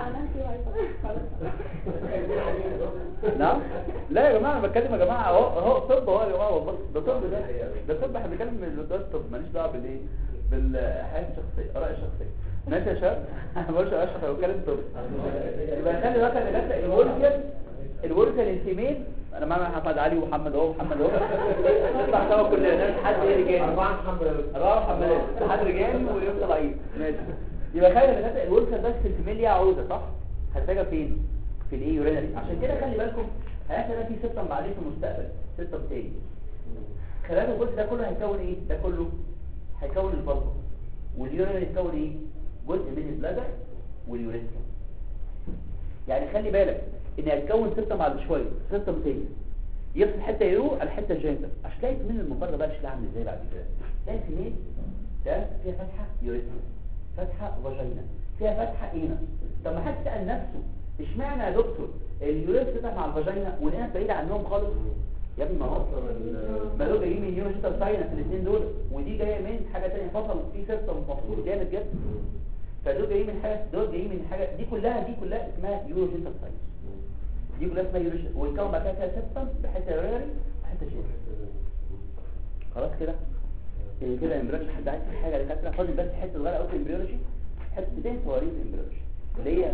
نعم لا يا جماعه انا بتكلم يا جماعه اهو اهو طب اهو يا جماعه والله ده طب ده ده طب احنا بنتكلم من ده الطب ماليش دعوه بالايه بالحياه الشخصيه اراء الشخصيه ماشي يا شباب انا بقولش اشرح انا بتكلم طب يبقى خلي بالك ان ده الوركر الوركر الفيميل انا معايا محمد علي ومحمد اهو محمد اهو نطلع سوا كلنا نعمل حد ايه رجالي اربعه محمدات حد رجالي ويوم طلعين ماشي يبقى خلي بالك الوركر بس في الفيميل ليها عوده صح هتلاقيها فين في الايه يورينري عشان كده خلي بالكم هيحصل في سيستم بعدين في المستقبل سيستم تاني خلال الجزء ده كله هيكون ايه ده كله هيكون البلطو واليورينري يكون ايه جزء من البلادر واليوريثرا يعني خلي بالك ان هيتكون سيستم بعد شويه سيستم تاني يفصل حته يورو على الحته الجينيتال عشان تلاقي من المفرغ بقى شكلها عامل ازاي بعد كده تلاقي سمين ده فيها فتحه يوريثرا فتحه فاجينا فيها فتحه اينا طب ما حد سال نفسه اشمعنى يا دكتور اليوريثرا فتح مع الفاجينا والانس بعيد عنهم خالص يا ابني ما هو ما دول جايين من يونيفرسال ساينس الاثنين دول ودي جايه من حاجه ثانيه فصل في سيستم مفصول جامد جدا فدول جايين من حاجه دول جايين من حاجه دي كلها دي كلها اسمها يوروجينتال ساينس دي كلها اسمها يوروجين ويتكون بعد كده سيستم بحته ريري وحته شيء خلاص كده إيه كده امبريولوجي حد عايز في حاجه دكاتره فاضل بس حته صغيره قوي في امبريولوجي حتتين صغيرين في امبريولوجي اللي هي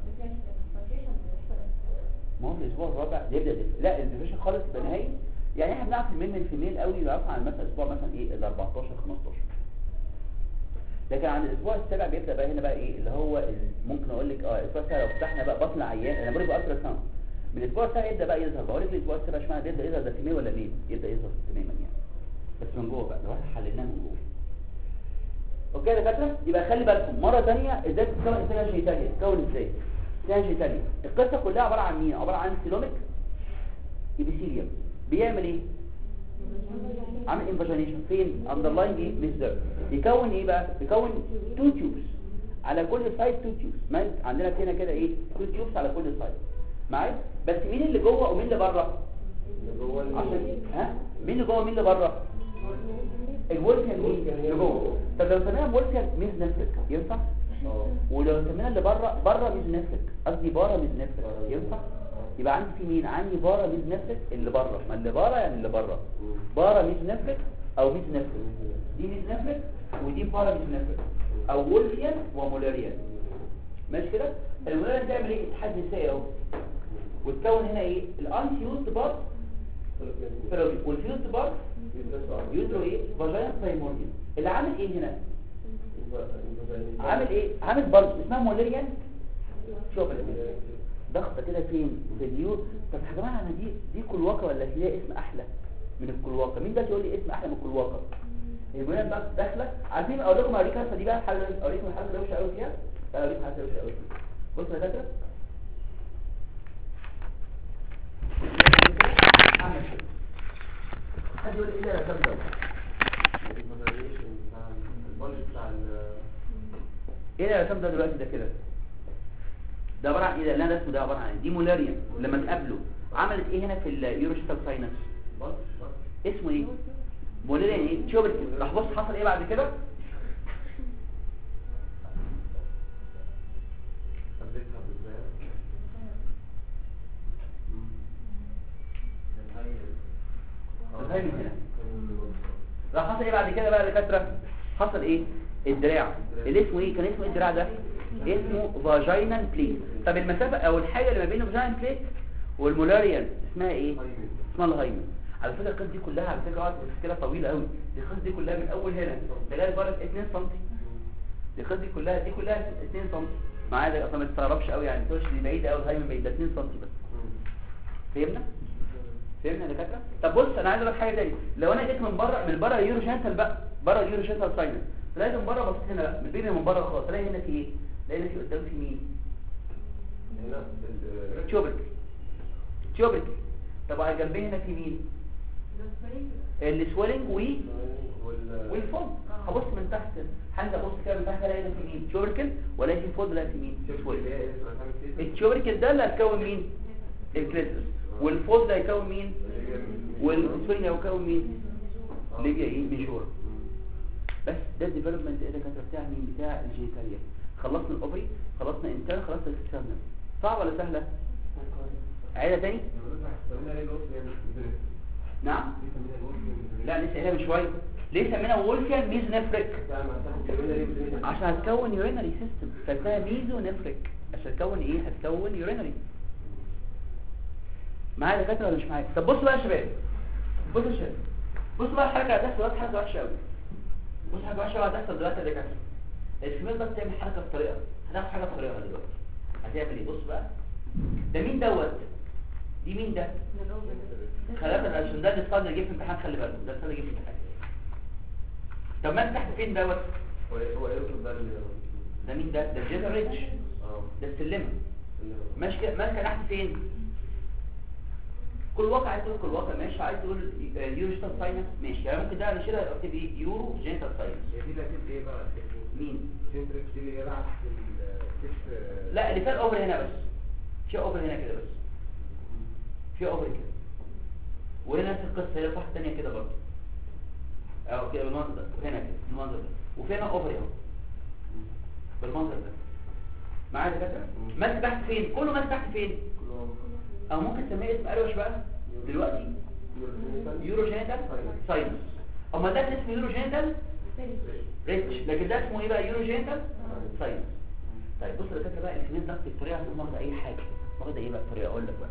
ما هو في الاسبوع الرابع يبدا يدف. لا الديفيشن خالص يبقى نهائي يعني احنا بنعرف المين الفيميل قوي بنعرف عن مثلا اسبوع مثلا ايه ال 14 15 لكن عند الاسبوع السابع بيبدا بقى هنا بقى ايه اللي هو ال- ممكن اقول لك اه الاسبوع السابع لو فتحنا بقى بطن عيان انا بقول لك الترا ساوند من الاسبوع السابع يبدا بقى يظهر بقول لك الاسبوع السابع اشمعنى بيبدا يظهر ده فيميل ولا ميل يبدا يظهر تماما يعني بس من جوه بقى لو احنا حللناه من جوه اوكي يا دكاتره يبقى خلي بالكم مره ثانيه ازاي بتتكون انسان جيتاليا تتكون ازاي انسان جيتاليا القصه كلها عباره عن مين عباره عن سيلوميك ابيثيليوم بيعمل ايه عامل انفاجينيشن فين اندرلاين ايه ميزر يكون ايه بقى يكون تو تيوبس على كل سايد تو تيوبس ما عندنا هنا كده ايه تو تيوبس على كل سايد معايا بس مين اللي جوه ومين اللي بره اللي جوه ال- عشان ها مين اللي جوه مين اللي بره الولفيان مين اللي جوه طب لو سمينا مولفيان ميز نفسك ينفع اه ولو سمينا اللي بره بره ميز نفسك قصدي بره ميز نفسك ينفع يبقى عندي في مين عندي بره ميز نفسك اللي بره ما اللي بره يعني اللي بره بره ميز نفسك او ميز نفسك دي ميز نفسك ودي بره ميز نفسك او وولفيان ومولاريان ماشي كده المولاريان تعمل ايه اتحاد نسائي اهو وتكون هنا ايه الانفيوزد بارت فلوبي والفيوزد بارت يوترو ايه فاجينا برايمورديال اللي عامل ايه هنا عامل ايه عامل بلج اسمها مولاريان شوف ضغطه كده فين في اليو طب يا جماعه انا دي دي كلواقه ولا هي اسم احلى من الكلواقه مين ده يقول لي اسم احلى من الكلواقه المهم بقى داخله عارفين اقول لكم اوريك الحركه دي بقى الحاجه اوريكم الحركه اللي وحشه قوي فيها لا اوريك الحركه اللي وحشه قوي بص يا دكاتره اعمل كده حد يقول لي ايه ده يا دكتور البولج بتاع ال- ايه اللي رسم ده دلوقتي ده كده ده عباره عن ايه ده اللي انا رسمه ده عباره عن ايه دي مولاريا لما تقابله عملت ايه هنا في اليوروشيتال ساينس بولج اسمه ايه مولاريا ايه تشوبرت راح بص حصل ايه بعد كده حبيتها بالذات الهايمن هنا راح حصل ايه بعد كده بقى يا دكاتره حصل ايه الدراع اللي اسمه ايه كان اسمه ايه الدراع ده اسمه فاجينال بليت طب المسافه او الحاجه اللي ما بين الفاجينال بليت والمولاريان اسمها ايه اسمها الهايمن على فكره القصه دي كلها على فكره قعدت مشكله طويله قوي دي القصه دي كلها من اول هنا لغايه بره 2 سم دي القصه دي كلها دي كلها 2 سم معايا ده اصلا ما تستغربش قوي يعني تقولش دي بعيده قوي الهايمن بعيد ده 2 سم بس فهمنا فهمنا يا دكاتره طب بص انا عايز اقول لك حاجه تاني لو انا جيت من بره من بره اليورو شانتل بقى بره اليورو شانتل ساينس تلاقي من بره بصيت هنا بقى من بين من بره خالص تلاقي هنا في ايه تلاقي هنا في قدام في مين هنا ال- تشوبك تشوبك طب على جنبيه هنا في مين السويلنج و وال- والفولد هبص من تحت هنزل ابص كده من تحت الاقي هنا في مين تشوبركل ولا في فولد لا في مين سويلنج اللي هي اسمها حاجة كده. التشوبركل ده اللي هيكون مين الكريستس والفولد ده هيكون مين والسويلنج هيكون مين ليبيا ايه ميجور بس ده الديفلوبمنت ايه ده كانت بتاع مين بتاع الجينيتاليا خلصنا الاوفري خلصنا انترن خلصنا الاكسترنال صعب ولا سهله عيله تاني سمينا ليه الوصف يعني البريد؟ نعم ليه سمينا الوصف يعني لا لسه قايلها من شويه ليه سمينا وولفيان ميزو نفريك بتاع ما تاخد سمينا ليه البريد؟ عشان هتكون يورينري سيستم فاسمها ميزو نفريك عشان تكون ايه هتكون يورينري معايا دكاتره ولا مش معايا طب بصوا بقى يا شباب بصوا يا شباب بصوا بقى الحركه هتحصل دلوقتي حاجه وحشه قوي بصوا حاجه وحشه قوي هتحصل دلوقتي يا دكاتره الفيميل ده بتعمل حركه بطريقه هناخد حاجه بطريقه دلوقتي هتعمل ايه بص بقى ده مين دوت دي مين ده خلي بالك عشان ده الاستاذ اللي جه في امتحان خلي بالك ده الاستاذ اللي جه في امتحان طب ما تحت فين دوت هو ايه هو ايه الوصف ده اللي ده مين ده ده الجيتر ريتش اه ده السلمه اللي- ماشي كده- ماسكه تحت فين كل واقع عايز تقول كل واقع ماشي عايز تقول يورو جينيتال ساينس ماشي يعني ممكن ده انا شيلها اكتب ايه يورو جينيتال ساينس هي دي اللي هتبقى ايه بقى؟ مين سنتريك دي اللي هي تحت الكتف لا اللي فات اوفر هنا بس في اوفر هنا كده بس في اوفر كده وهنا نفس القصه هي صح الثانيه كده برضه اهو كده بالمنظر ده وهنا كده بالمنظر ده وفي هنا اوفر اهو بالمنظر ده معايا يا دكاتره مم. ماسك تحت فين كله ماسك تحت فين كلهم او ممكن تسميه اسم اروش بقى دلوقتي يورو جينيتال ساينس اما ده اسمه يورو جينيتال ريتش لكن ده اسمه ايه بقى يورو جينيتال ساينس طيب بص يا دكاتره بقى الاثنين ضغط الطريقه عشان واخده اي حاجه واخده ايه بقى الطريقه اقول لك بقى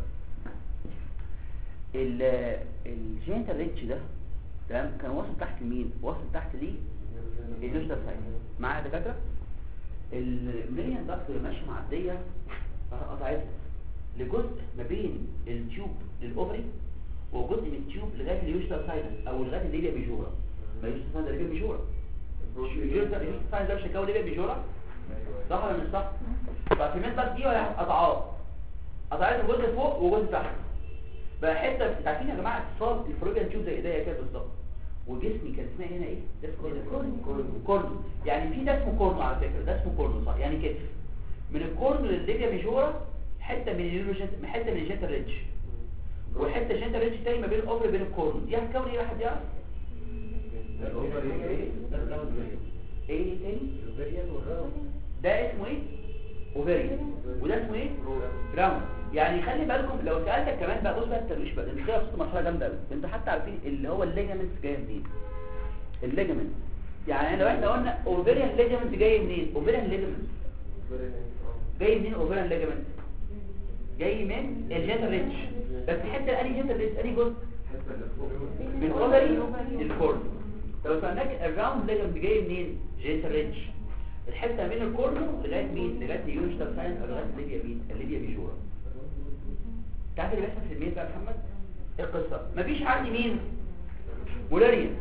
ال الجينيتال ريتش ده تمام كان واصل تحت مين واصل تحت ليه الديجيتال ساينس معايا يا دكاتره المليون ضغط اللي ماشيه معديه قطعتها لجزء ما بين التيوب للاوفري وجزء من التيوب لغايه اليوشتال ساينس او لغايه الليبيا بيجورا ما اليوشتال ساينس ده ليبيا بيجورا اليوشتال ساينس ده مش هيكون ليبيا بيجورا صح ولا مش صح ففي المنطقه دي ولا قطعات قطعت جزء فوق وجزء تحت بقى حته عارفين يا جماعه اتصال الفروجيان تيوب زي ايديا كده بالظبط وجسمي كان اسمها هنا ايه ده اسمه ايه ده كورنو. كورنو يعني في ده اسمه كورنو على فكره ده اسمه كورنو صح يعني كتف من الكورنو للليبيا ميجورا حته من اليوروجيت حته من الجيتا ريدج وحته جنتال ريتش تاني ما بين الاوفري وبين الكورن دي هتكون ايه حد يعرف الاوفر ايه ايه تاني الاوفريان والراوند ده اسمه ايه اوفريان وده اسمه ايه راوند يعني خلي بالكم لو سالتك كمان بقى بص بقى الترويش بقى انت كده وصلت مرحله جامده قوي انتوا حتى عارفين اللي هو الليجامنتس جايه منين الليجامنت يعني لو احنا قلنا اوفريان ليجامنت جاي منين اوفريان ليجامنت جاي منين اوفريان ليجامنت جاي من الجيتر ريتش بس الحته انهي جيتر ريتش انهي جزء من اوفري للكورن لو سالناك الراوند ليجامنت جاي منين جيتر ريتش الحته بين الكورن لغايه مين لغايه اليونشتال ساين او لغايه الليبيا مين الليبيا بيجورا تعرف اللي بيحصل في الميل بقى يا محمد ايه القصه مفيش عندي مين مولاريان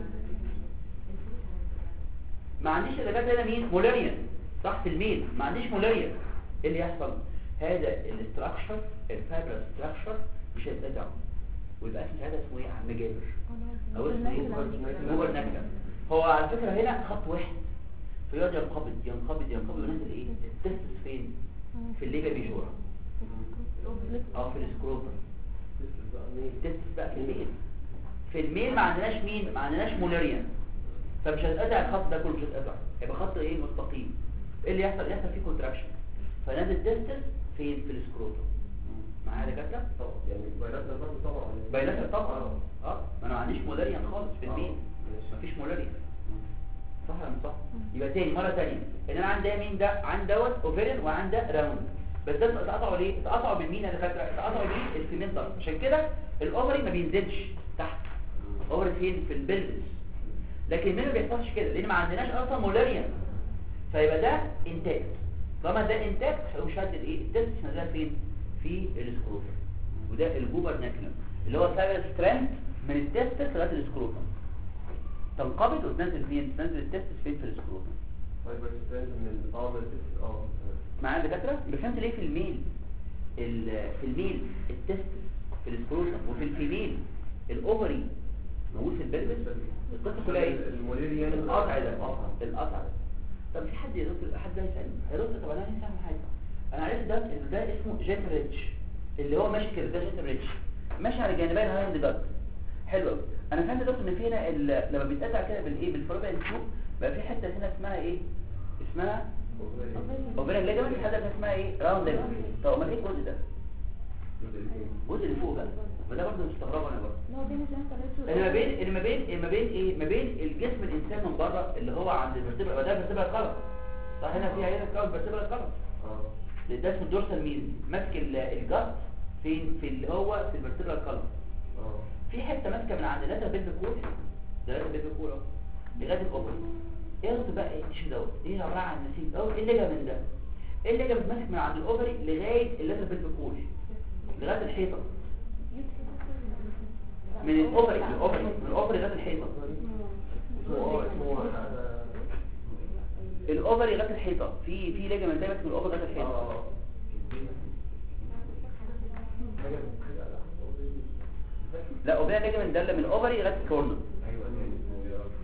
ما عنديش اللي جت هنا مين مولاريان صح في الميل ما عنديش مولاريان ايه اللي يحصل هذا الاستراكشر الفايبر ستراكشر مش هيتقطع ويبقى اسم ساعتها اسمه ايه يا عم جابر او اسمه ايه جوه النكله هو على فكره هنا خط واحد فيقعد ينقبض ينقبض ينقبض وينزل ايه التستس فين في الليبيا بيجورا اه في السكروتر التستس بقى في الميل في الميل ما عندناش مين ما عندناش مولاريان فمش هتقطع الخط ده كله مش هتقطع هيبقى خط ايه مستقيم ايه اللي يحصل يحصل فيه كونتراكشن فنازل تستس فين في السكروتر معايا يا دكاتره طبعا يعني بايلاترال برضه طبعا بايلاترال طبعا اه ما انا ما عنديش مولاريان خالص في الميل مفيش مولاريان صح ولا مش صح يبقى تاني مره تانية ان انا عندي مين ده عندي دوت اوفيرين وعندي راوند بس ده اتقطعوا ليه اتقطعوا بالمين يا دكاتره اتقطعوا بيه السيمنتر عشان كده الاوفري ما بينزلش تحت اوفري فين في البلبس لكن الميل ما بيحصلش كده لان ما عندناش اصلا مولاريان فيبقى ده انتاكت طالما ده انتاكت هيقوم شد الايه التست نازله فين في السكروتر وده الجوبر ناكلم اللي هو سبب سترينث من التستس لغايه السكروتر تنقبض وتنزل فين تنزل التستس فين في السكروتر فايبر سترينث من اه من التست اه معايا دكاتره يبقى فهمت ليه في الميل ال- في الميل التستس في السكروتر وفي الفيميل الاوفري موجود في البلبس القصه كلها ايه الموليريان القطع ده القطع ده طب في حد يا دكتور حد ده يسالني يا دكتور طب انا عايز افهم حاجه انا عرفت ده ان ده اسمه جيت ريتش اللي هو ماشي كده ده جيت ريتش ماشي على جانبين هايند جت حلو قوي انا فهمت يا دكتور ان في هنا ال- لما بيتقطع كده بالايه بالفروبيان تيوب بقى في حته هنا اسمها ايه اسمها اوفيريان ليجامنت حاجه اسمها ايه راوند ليجامنت طب امال ايه الجزء ده الجزء اللي فوق بقى ما ده برضه مستغربه انا برضه لو بين الجنة اللي ما بين اللي ما بين اللي ما بين ايه ما بين الجسم الانسان من بره اللي هو عند الفرتبرا ده الفرتبرا القلب صح هنا في هنا كده الفرتبرا القلب اه اللي ده اسمه الدورسال مين ماسك ال- الجت فين في اللي هو في الفرتبرا القلب اه في حته ماسكه من عند اللاتر بيلف كور ده لاتر بيلف كور اهو لغايه الاوبري ايه قصد بقى ايه التيشو دوت ايه عباره عن نسيج اهو ايه الليجامنت ده ايه الليجامنت ماسك من عند الاوبري لغايه اللاتر بيلف كور لغايه الحيطه من الاوبري الاوبري من الاوبري لغايه الحيطه اسمه اه اسمه حاجة- الاوفري لغايه الحيطه في في ليجامنت دايما من الاوفري لغايه الحيطه اه حاجة لا اوفري ليجامنت ده اللي من الاوفري لغايه الكورنر ايوه يا رب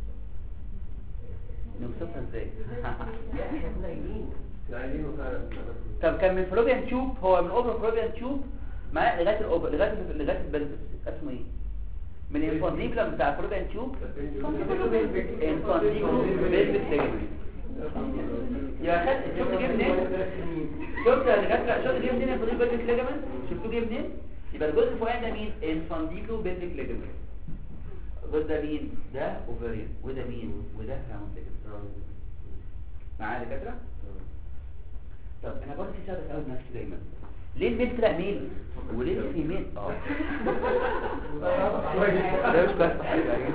نوصفها ازاي لا احنا كنا قايلين كنا قايلينه فعلا طب كان من فلوبيان تيوب هو من اوفر فلوبيان تيوب مع لغايه الاوفر لغايه لغايه البلبس اسمه ايه من الانفانديبلم بتاع فلوبيان تيوب انفانديبلم بلبس ليجامنت يا خد شفت جه منين شفت يا دكاتره شفت جه منين الفانديبلم بلبس ليجامنت شفتوه جه منين يبقى الجزء الفوقاني ده مين انفانديبلو بلبس ليجامنت الجزء ده مين ده اوفريان وده مين وده راوند ليجامنت معايا يا دكاتره طب انا برضه في سؤال بسأله نفسي دايما ليه الميل طلع ميل وليه الفيميل اه ده مش بس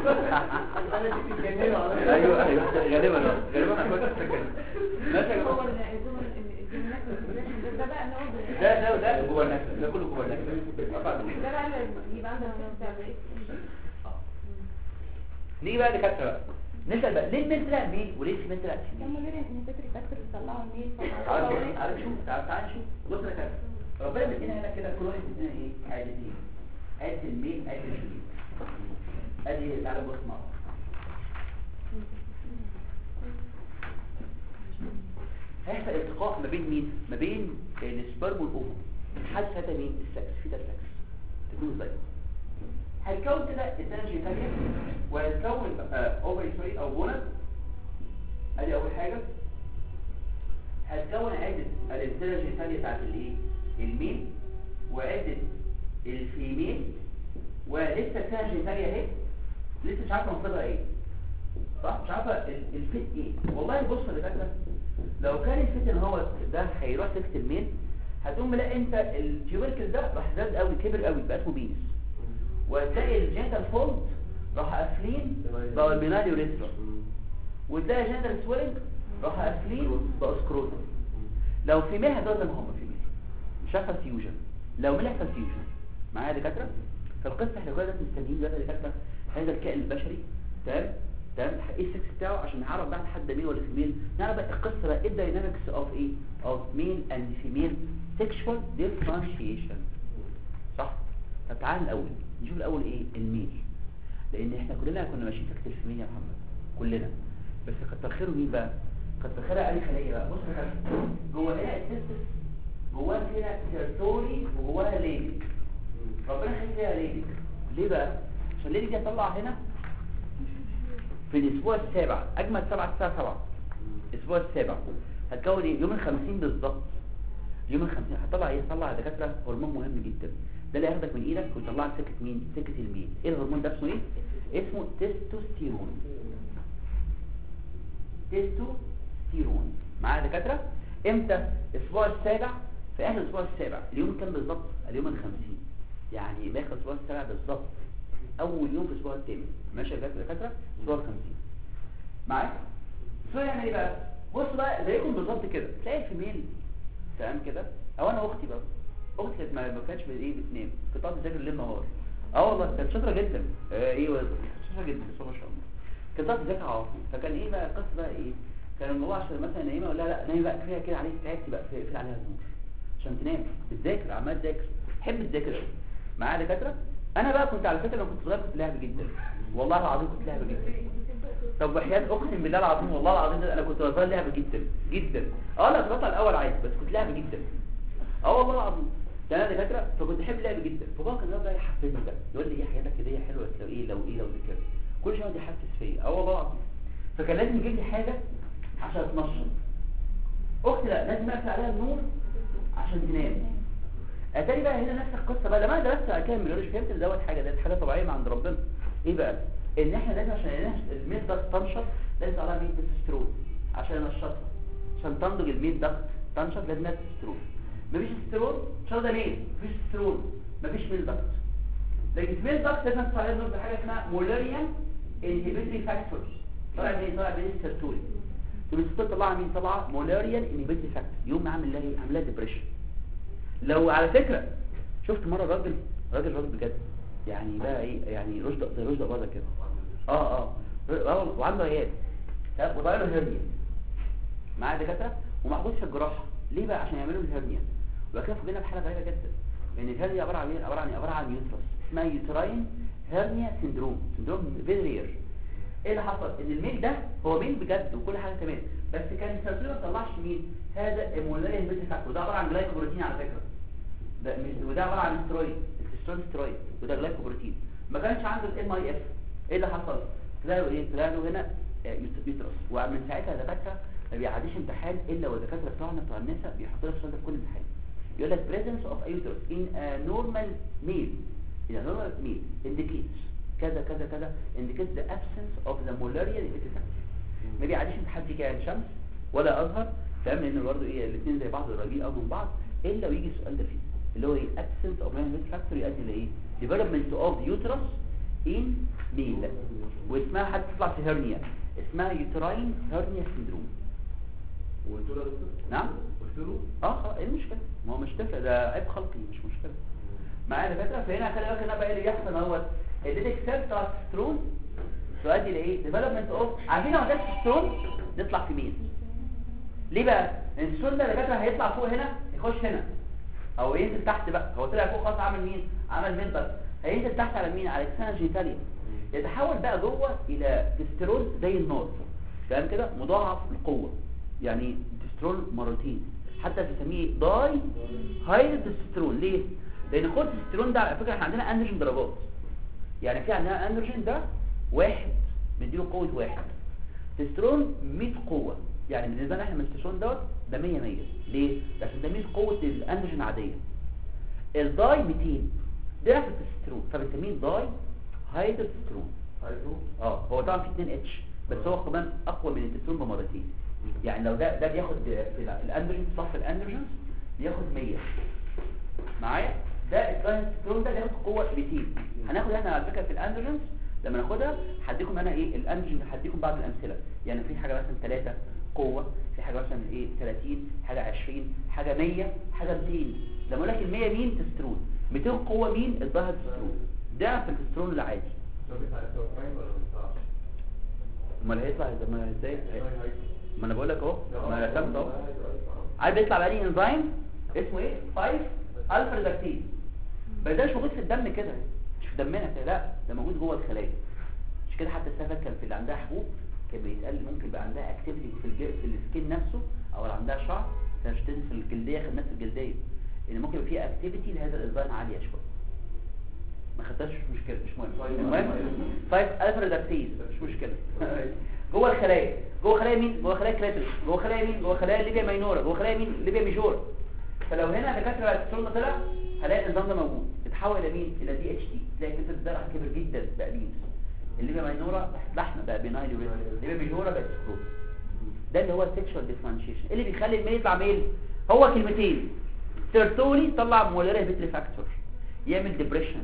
ايوه ايوه غالبا اه غالبا انا كنت فاكر ماشي يا هو جماعه ال- الجمل الجملات ده بقى اللي هو ده ده وده جوه النكهه ده كله جوه النكهه أربع دقايق. ده بقى اللي يبقى عندك بتاع آه. نيجي بقى لكاتره بقى نسال بقى ليه الميل طلع ميل وليه الفيميل طلع فيميل لما غير ان فكرة فاكتور بيطلعوا الميل تعال تعال نشوف تعال تعال نشوف بص يا كابتن ربنا بيدينا هنا كده كل واحد بيدينا ايه عادتين عادة الميل عادة الفيميل ادي تعالى بص مع بعض. هيحصل التقاء ما بين مين ما بين السبرم والاوفم حاسس هذا مين السكس في ده السكس تكون ازاي هيكون كده الانرجي ثانيه وهيكون اوفري سوري او جونز ادي اول حاجه هتكون عدة الانترنج الثانية بتاعت الايه الميل وعدة الفيميل ولسه الانترنج الثانية اهي لسه مش عارفه مصدرها ايه صح مش عارفه ال- الفيت ايه والله بص اللي فاكره لو كان الفيت ان هو ده هيروح سكت الميل هتقوم ملاقي انت التيوبركل ده راح زاد قوي كبر قوي بقى اسمه بينس وتلاقي الجنتال فولد راح قافلين بقى البينالي وريترا وتلاقي جنتال سويلنج راح قافلين بقى سكروتم لو في ميه ده زي ما هم في ميه مش هيحصل فيوجن لو ميه هيحصل فيوجن معايا يا دكاتره فالقصه احنا كلنا دلوقتي مستنيين دلوقتي يا دكاتره هذا الكائن البشري تمام تمام ايه السكس بتاعه عشان نعرف بقى حد ميل ولا فيميل نعرف بقى القصه بقى ايه الداينامكس اوف ايه اوف ميل اند فيميل سيكشوال ديفرنشيشن صح طب تعال الاول نشوف الاول ايه الميل لان احنا كلنا كنا ماشيين في كتير الفيميل يا محمد كلنا بس كتر خيره مين بقى كتر خيرها اي خليه بقى بص يا خالد جوه هنا التستس جواها هنا سيرتوري وجواها ليبك ربنا خلي فيها ليبك ليه بقى عشان الليبك دي هتطلع هنا في الاسبوع السابع اجمل سبعة الساعه 7 الاسبوع السابع هتكون ايه يوم الخمسين بالظبط يوم الخمسين هتطلع ايه هتطلع يا دكاتره هرمون مهم جدا ده اللي هياخدك من ايدك ويطلعك سكه مين سكه المين ايه الهرمون ده اسمه ايه اسمه تستوستيرون تستوستيرون معايا يا دكاتره امتى الاسبوع السابع في اخر الاسبوع السابع اليوم كام بالظبط اليوم الخمسين يعني باخر الاسبوع السابع بالظبط اول يوم في الاسبوع الثامن ماشي يا دكاتره الاسبوع الخمسين معايا شو يعمل ايه بقى بص بقى زيكم بالظبط كده تلاقي في ميل تمام كده او انا واختي بقى اختي كانت ما ما كانتش بايه بتنام كنت قاعده تذاكر الليل نهار اه والله كانت شاطره جدا آه ايه والله شاطره جدا بسم الله ما شاء الله كانت قاعده تذاكر على طول فكان ايه بقى القصه بقى ايه كان الموضوع عشان مثلا نايمه اقول لها لا نايمه بقى كفايه كده عليك تعبتي بقى اقفل عليها النور عشان تنام بتذاكر عمال تذاكر تحب تذاكر قوي معايا دكاتره انا بقى كنت على فكره لما كنت صغير كنت لعب جدا والله العظيم كنت لعب جدا طب وحياة اقسم بالله العظيم والله العظيم ده انا كنت بطلع لعب جدا جدا اه لا كنت بطلع الاول عادي بس كنت لعب جدا اه والله العظيم ده انا دكاتره فكنت احب اللعب جدا فبابا كان بقى يحفزني بقى يقول لي ايه حياتك كده هي حلوه لو ايه لو ايه لو ذاكرت كل شويه يقعد يحفز فيا اه والله العظيم فكان لازم يجيب لي حاجه عشان اتنشط اختي لا لازم اقفل عليها النور عشان تنام اتاري بقى هنا نفس القصه بقى لما انا درست اكمل مش فهمت ان دوت حاجه ده حاجه طبيعيه من عند ربنا ايه بقى ان احنا لازم عشان الميل ده تنشط لازم عليها مين تستوستيرون عشان ينشطها عشان تنضج الميل ده تنشط لازم لها تستوستيرون مفيش تستوستيرون شو ده ليه مفيش تستوستيرون مفيش ميل دكت لكن في ميل دكت لازم تطلع لنا بحاجه اسمها مولاريان انهبيتري فاكتورز طلع مين طلع مين السيرتولين تبقى الستات طلع مين طلع مولاريان انهبيتري فاكتور يوم عامل لها ايه عامل لها ديبريشن لو على فكرة شفت مرة راجل راجل راجل بجد يعني بقى ايه يعني رشد زي رشد أباضة كده اه اه اه وعنده عيال تمام وضايع له هرنيا معاه دكاترة ومحبوس في الجراحة ليه بقى عشان يعملوا الهرنيا وبقى كده فوجئنا بحالة غريبة جدا ان الهرنيا عبارة عن ايه عبارة عن إيه؟ عبارة عن يوترس اسمها يوتراين هرنيا سيندروم سيندروم فيري رير ايه اللي حصل ان الميل ده هو ميل بجد وكل حاجه تمام بس كان السيرتولين ما طلعش مين هذا المولاريان بيتا فاكتور وده عباره عن جلايكوبروتين على فكره ده مش وده عباره عن سترويد التسترون سترويد وده جلايكوبروتين ما كانش عنده الام اي اف ايه اللي حصل طلع له ايه طلع له هنا آه، يوت- يوترس ومن ساعتها الدكاتره ما بيعديش امتحان الا والدكاتره بتوعنا بتوع النساء بيحطوا لك السؤال ده في كل امتحان يقول لك presence of a uterus in a normal male in a normal male indicates كذا كذا كذا indicates the absence of the malaria defect ما بيعديش امتحان فيه كائن شمس ولا ازهر تمام لان برضه ايه الاثنين زي بعض قريبين قوي من بعض الا ويجي السؤال ده فيه اللي هو ايه absence of malaria factor يؤدي لايه development of uterus in male واسمها حتى تطلع في هرنيا اسمها uterine hernia syndrome وقلت له يا دكتور نعم قلت له اه اه ايه المشكله ما هو مش تفرق ده عيب خلقي مش مشكله معايا فكره فهنا خلي بالك هنا بقى اللي بيحصل اهوت الديتك سيل بتاع التسترون تؤدي لايه ديفلوبمنت اوف عارفين لو ده التسترون نطلع في مين ليه بقى لان التسترون ده اللي فاكره هيطلع فوق هنا يخش هنا او ينزل تحت بقى هو طلع فوق خلاص عمل مين عمل مين بس هينزل تحت على مين على اكسانا جينيتاليا يتحول بقى جوه الى تسترون زي النار تمام كده مضاعف القوه يعني تسترون مرتين حتى بيسميه داي هاي تسترون ليه لان الكورتيزون ده على فكره احنا عندنا اندروجين درجات يعني في عندنا اندروجين ده واحد بنديله قوه واحد تسترون 100 قوه يعني بالنسبه لنا احنا من التسترون دوت ده 100 100 ليه عشان ده 100 قوه الاندروجين العاديه الداي 200 ضعف التسترون فبنسميه داي هيدروسترون هايدرو اه هو طبعا في 2 اتش بس هو كمان اقوى من التسترون بمرتين يعني لو ده ده بياخد في الاندروجين في صف الاندروجينز بياخد 100 معايا ده التسترون ده بياخد قوه 200 هناخد احنا على فكره في الاندروجينز لما ناخدها هديكم انا ايه الاندروجين هديكم بعض الامثله يعني في حاجه مثلا 3 قوه في حاجه مثلا ايه 30 حاجه 20 حاجه 100 حاجه 200 لما اقول لك ال 100 مين تسترون 200 قوه مين الظاهر تسترون ده في التسترون العادي لو بيطلع التوفاين ولا ما بيطلعش؟ امال هيطلع ازاي ما ازاي هاي- هاي. ما انا بقول لك اهو لا، ما انا رسمت اهو هايدرو، هايدرو. عارف بيطلع بقى لي انزيم اسمه ايه 5 الفا ريدكتيز بس ده مش موجود في الدم كده مش في دمنا كده لا ده موجود جوه الخلايا مش كده حتى السبب كان في اللي عندها حبوب كان بيتقال ممكن يبقى عندها اكتيفيتي في الج... في السكين نفسه او اللي عندها شعر كان شتين في الجلديه خدناها في الجلديه ان ممكن يبقى فيها اكتيفيتي لهذا الانزيم عاليه شويه ما خدتهاش مش مشكله مش مهم المهم 5 الفا ريدكتيز مش مشكله جوه الخلايا جوه خلايا مين جوه خلايا كراتوس جوه خلايا مين جوه خلايا ليبيا ماينورا جوه خلايا مين ليبيا ميجورا فلو هنا دكاتره التسترون طلع هلاقي النظام ده موجود اتحول الى مين الى دي اتش دي تلاقي كتله الزرع كبر جدا بقى بينس الليبيا ماينورا بقت لحمه بقى بينايل الليبيا ميجورا بقت سكروت ده اللي هو السكشوال ديفرنشيشن اللي بيخلي الميل يطلع ميل هو كلمتين سيرتولي طلع مولاري بيتري فاكتور يعمل ديبريشن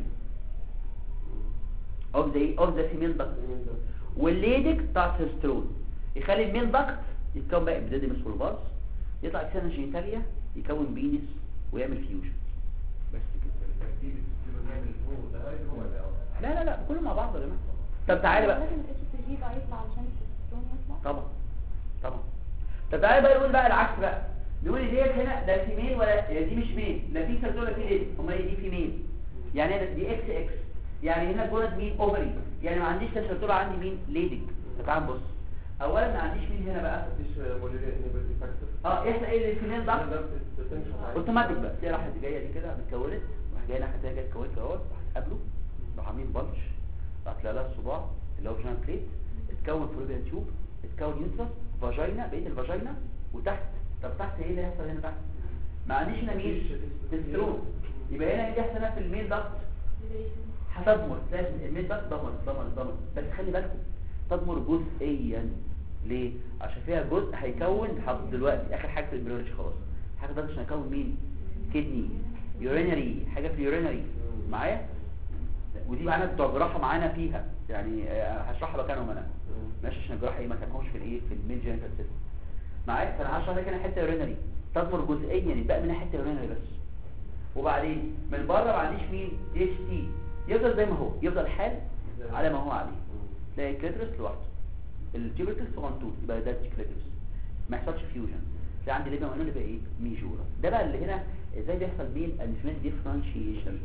اوف ذا اوف ذا فيميل دكت والليدك بتاع التسترون يخلي الميل دكت يتكون بقى ابيديديمس والباص يطلع اكسنة جينيتاليا يكون بينس ويعمل فيوجن بس كده الترتيب التستيرون يعمل هو ده هايدرو ولا لا لا لا كله مع بعض يا جماعه طب تعالى بقى لازم الاتش سي جي بقى يطلع علشان التستوستيرون يطلع طبعا طبعا طب تعالى بقى يقول بقى العكس بقى بيقول لي ديت هنا لا في ميل ولا دي مش ميل لا في سيرتول ولا في ليد امال إيه دي في ميل يعني هنا دي اكس اكس يعني هنا جولد مين اوفري يعني ما عنديش سيرتول عندي مين ليدك تعال نبص اولا ما عنديش مين هنا بقى مفيش مولاري انيبيتي فاكتور اه احنا ايه اللي في ميل ضغط ده بتنشط عادي. اوتوماتيك بقى تلاقي راحت جايه دي كده اتكونت راح جايه ناحيه تانيه جايه اتكونت كده اهوت راح تقابله راح عاملين بلش راح تلاقي لها الصباع اللي هو فيجنال بليت اتكون فلوبيان تيوب اتكون يوترس فاجينا بقيه الفاجينا وتحت طب تحت ايه اللي هيحصل هنا تحت ما عنديش هنا مين تسترون يبقى هنا ايه اللي هيحصل هنا في الميل ضغط هتضمر لازم الميل ضغط ضمر ضمر ضمر بس خلي بالكم تضمر جزئيا ليه عشان فيها جزء هيكون حط دلوقتي اخر حاجه في البيولوجي خلاص حاجه ده عشان هيكون مين كدني يورينري حاجه في اليورينري معايا ودي معانا بتوع جراحه معانا فيها يعني آه، هشرحها مكانهم انا ماشي عشان الجراحه ايه ما كانهمش في الايه في الميل جينيتال سيستم معايا فانا هشرح لك انا حته يورينري تضمر جزئيا يبقى منها حته يورينري بس وبعدين من بره ما عنديش مين اتش تي يفضل زي ما هو يفضل حال على ما هو عليه تلاقي الكليترس لوحده التيوبركلس صغنطوط يبقى ده الكليترس ما يحصلش فيوجن تلاقي عندي ليبيا وانه يبقى ايه ميجورا ده بقى اللي هنا ازاي بيحصل مين الفيمنت ديفرنشيشن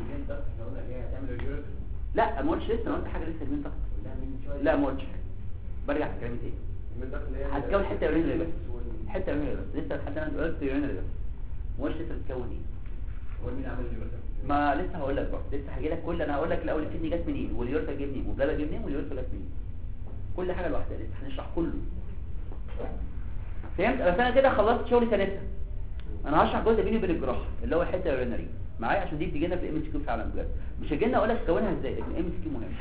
لا ما قلتش لسه انا قلت حاجه لسه المين ضغط لا ما قلتش حاجه برجع في كلامي تاني هتكون حته يورينري بس حته يورينري بس لسه لحد انا قلت يورينري بس ما قلتش لسه بتكون ايه هو مين عمل اللي ما لسه هقول لك برضه لسه هاجي لك كل انا هقول لك الاول الكدني جت منين واليورتا جه منين والبلبه جه منين واليورتا جت منين كل حاجه لوحدها لسه هنشرح كله فهمت بس انا كده خلصت شغلي ثلاثه انا هشرح جزء بيني وبين الجراحه اللي هو حته يورينري معايا عشان دي بتيجي لنا في الام اس كيو فعلا بجد مش هيجي لنا اقول لك تكونها ازاي لكن الام اس كيو مهم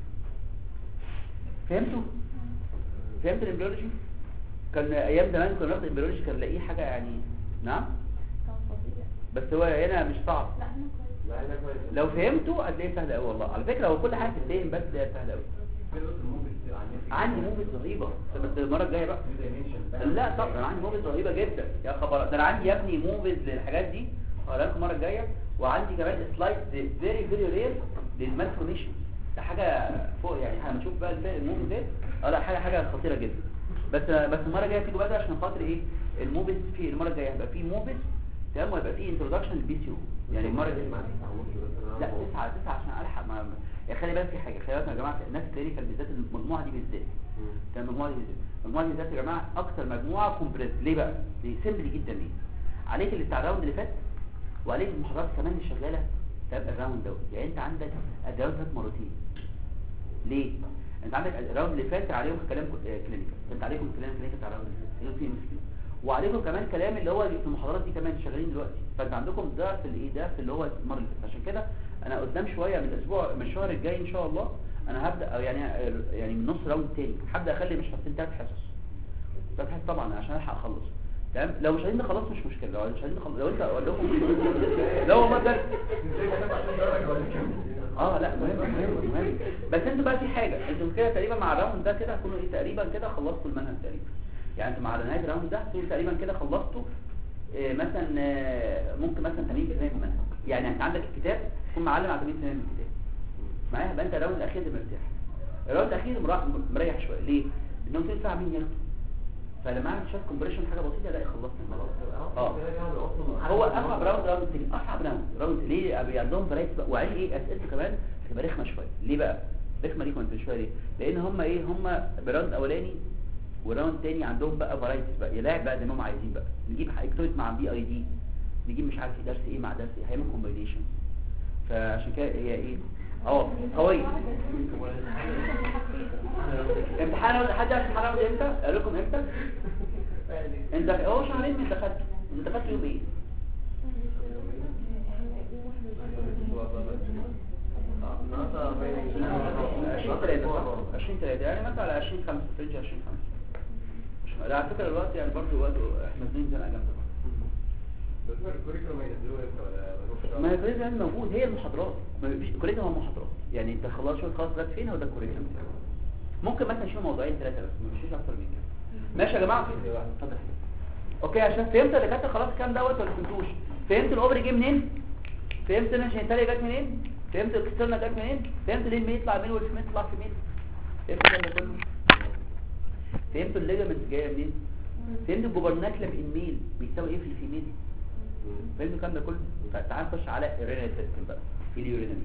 فهمتوا فهمت الامبريولوجي كان ايام زمان كنا بناخد الامبريولوجي كان نلاقيه حاجه يعني نعم كان فظيع بس هو هنا مش صعب لا هنا كويس لا انا كويس لو فهمته هتلاقيه سهل قوي والله على فكره هو كل حاجه تتفهم بس هي سهله قوي في نقطة الموبل عندي موفيز رهيبه بس المره الجايه بقى لا طبعا انا عندي موفيز رهيبه جدا يا خبر ده انا عندي يا ابني موفيز للحاجات دي هقولها لكم المره الجايه وعندي كمان سلايد فيري فيري رير للمالفورميشن ده حاجه فوق يعني احنا بنشوف بقى الباقي الموفيز ده اه لا حاجه حاجه خطيره جدا بس بس المره الجايه تيجوا بقى عشان خاطر ايه الموفيز في المره الجايه هيبقى في موفيز تمام وهيبقى في انتروداكشن للبي سي او يعني المره الجايه لا تسعة تسعة عشان الحق ما يا خلي بالك في حاجه خلي بالك يا جماعه الناس كلينيكال بالذات المجموعه دي بالذات كان المجموعه دي بالذات المجموعه دي بالذات يا جماعه اكتر مجموعه كومبريس ليه بقى ليه سيمبل جدا ليه عليك اللي بتاع الراوند اللي فات وعليك المحاضرات كمان اللي شغاله تبقى الراوند دوت يعني انت عندك الراوند ده مرتين ليه انت عندك الراوند اللي فات عليهم كلام كلينيكال انت عليكم كلام كلينيكال بتاع الراوند اللي فات في مسكين وعليكم كمان كلام اللي هو في المحاضرات دي كمان شغالين دلوقتي فانت عندكم ده في الايه ده في اللي هو المره اللي فاتت عشان كده انا قدام شويه من الاسبوع من الشهر الجاي ان شاء الله انا هبدا أو يعني يعني من نص راوند تاني هبدا اخلي مش حاطين ثلاث حصص ثلاث حصص طبعا عشان الحق اخلص تمام لو مش عايزين نخلص مش مشكله لو مش عايزين نخلص لو انت اقول لكم لا والله ده اه لا مهم مهم مهم بس انتوا بقى في حاجه انتوا كده تقريبا مع الراوند ده كده هتكونوا ايه تقريبا كده خلصتوا المنهج تقريبا يعني انتوا مع نهايه الراوند ده هتكونوا تقريبا كده خلصتوا إيه مثلا آه، ممكن مثلا 80% من المنهج يعني انت عندك الكتاب تكون معلم على 80% من الكتاب معايا يبقى انت الراوند الاخير ده مرتاح الراوند الاخير مرا- مريح شويه ليه؟ لانه تلت ساعه مين ياخده فلما اعمل شويه كومبريشن حاجه بسيطه الاقي خلصت خلاص اه هو اصعب راوند راوند تاني اصعب راوند راوند ليه بي- عندهم فرايتي بقى وعليه ايه اسئلته كمان هتبقى رخمه شويه ليه بقى رخمه ليكم انتوا شويه ليه لان هم ايه هم براوند اولاني وراوند تاني عندهم بقى فرايتيز بقى يلاعب بقى زي ما هم عايزين بقى نجيب اكتويت مع بي اي دي نجيب مش عارف ايه درس ايه مع درس ايه هيعمل كومبينيشن فعشان كده هي ايه اه قويه امتحان حد عارف امتحان راوند امتى قال لكم امتى انت هو شهرين من دخلت انت دخلت يوم ايه عشرين تلاتة صح؟ عشرين تلاتة يعني مثلا على عشرين خمسة فرنج عشرين خمسة لا على فكرة الوقت يعني برضه وقت احنا زين زنقة جامدة بس هو الكوريكولوم هينزلوه امتى ولا ملوش ما هي الكوريكولم موجود هي المحاضرات ما فيش الكوريكولم هو محاضرات يعني انت خلاص شوف خلاص دلوقتي فين هو ده الكوريكولم بتاعك ممكن مثلا نشوف موضوعين ثلاثة بس ما نمشيش اكتر من كده ماشي يا جماعة اتفضل اوكي عشان فهمت اللي كانت خلاص الكلام دوت ولا فهمتوش فهمت الاوبري جه منين فهمت الجينيتاليا جت منين فهمت الاكسترنال جت منين فهمت ليه الميل يطلع مين والفيميل يطلع في مين فهمت الكلام ده كله فهمت الليجامنت جايه منين فهمت الجوبرناكلم الميل بيساوي ايه في الفيميل فهمت الكلام ده كله طيب تعال نخش على الرينال سيستم بقى ايه اليورينال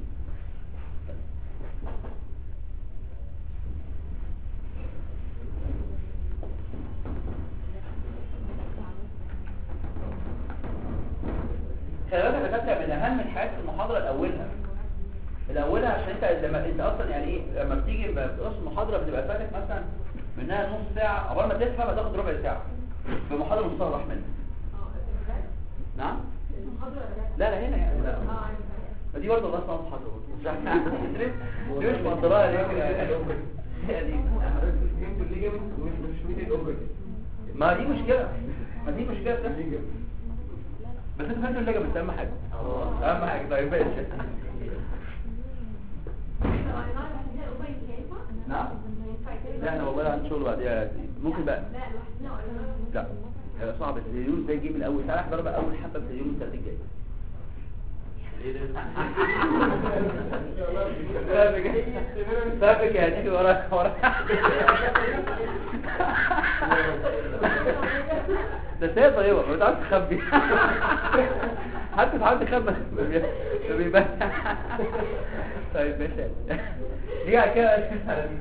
خلي بالك يا دكاتره من اهم الحاجات في المحاضره الاولها الاولها عشان انت لما انت اصلا يعني ايه لما بتيجي بتخلص المحاضره بتبقى فاتك مثلا منها نص ساعه عقبال ما تفهم هتاخد ربع ساعه في محاضره نصها راح منك نعم لا لا هنا يعني لا ما دي برضه الله اسمها محاضره برضه. مش عارف. دي مش محاضره يعني ما دي مشكله ما دي مشكله بس انت فهمت الليجمنت اهم حاجه اهم حاجه طيب ماشي نعم لا انا والله عندي شغل بعديها ممكن بقى لا هيبقى صعب اليوم ده يجي من الاول تعالى احضر بقى اول حبه في اليوم الثلاث الجاي سابك يا تيجي وراك وراك ده سيئة طيبة ما بتعرفش تخبي حتى تحاول تخبي ما بيبان طيب ماشي دي على كده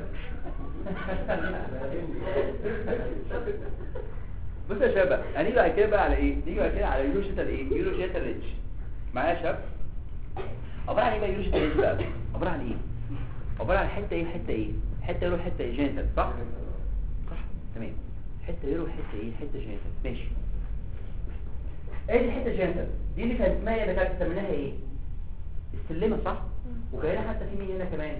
بص يا شباب هنيجي بعد كده بقى على ايه نيجي بعد كده على يورو شيتال ايه يورو شيتال ريتش معايا يا شباب عباره عن ايه بقى يورو شيتال ريتش بقى عباره عن ايه عباره عن حته ايه حته ايه حته يورو حته ايه جينيتال صح صح تمام حته يورو حته ايه حته جينيتال ماشي ايه دي حته جينيتال دي اللي كانت اسمها اللي كانت سميناها ايه السلمه صح وكان حتى في مين هنا كمان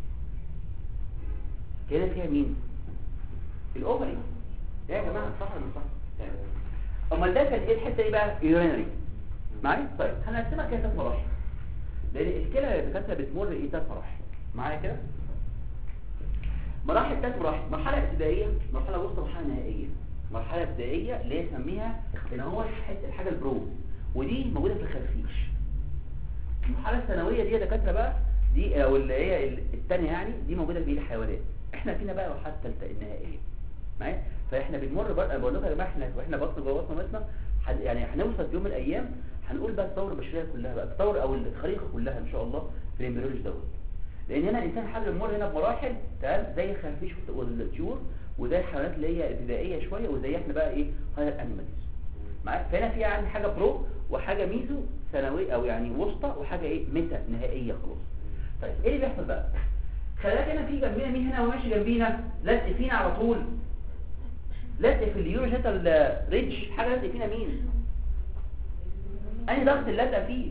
كده فيها مين الاوفري يا جماعه صح ولا مش صح تمام. امال ده كان ايه الحته دي بقى يورينري معايا طيب هنقسمها كده ثلاث مراحل لان الكلى يا دكاتره بتمر ايه ثلاث مراحل معايا كده مراحل ثلاث مراحل مرحله ابتدائيه مرحله وسط مرحله نهائيه مرحله ابتدائيه اللي هي نسميها ان هو الحته الحاجه البرو ودي موجوده في الخرفيش المرحله الثانويه دي يا دكاتره بقى دي او اللي هي الثانيه يعني دي موجوده في الحيوانات احنا فينا بقى مرحله الثالثه النهائيه معايا فاحنا بنمر بقى أنا بقول لكم يا جماعه احنا واحنا بطن جوه بطن مامتنا هن- يعني هنوصل في يوم من الايام هنقول بقى الثوره البشريه كلها بقى الثوره او الخريطه كلها ان شاء الله في الامبريولوجي دوت لان هنا الانسان حابب يمر هنا بمراحل تمام زي الخرفيش والطيور وزي الحيوانات اللي هي ابتدائيه شويه وزي احنا بقى ايه هاير انيمالز معايا فهنا في عندي حاجه برو وحاجه ميزو ثانويه او يعني وسطى وحاجه ايه ميتا نهائيه خلاص طيب ايه اللي بيحصل بقى خلي بالك هنا في جنبينا مين هنا وماشي جنبينا لازق فينا على طول لازق في اليوروجيتال ريدج حاجه لازق فينا مين انهي ضغط اللي لازق فيه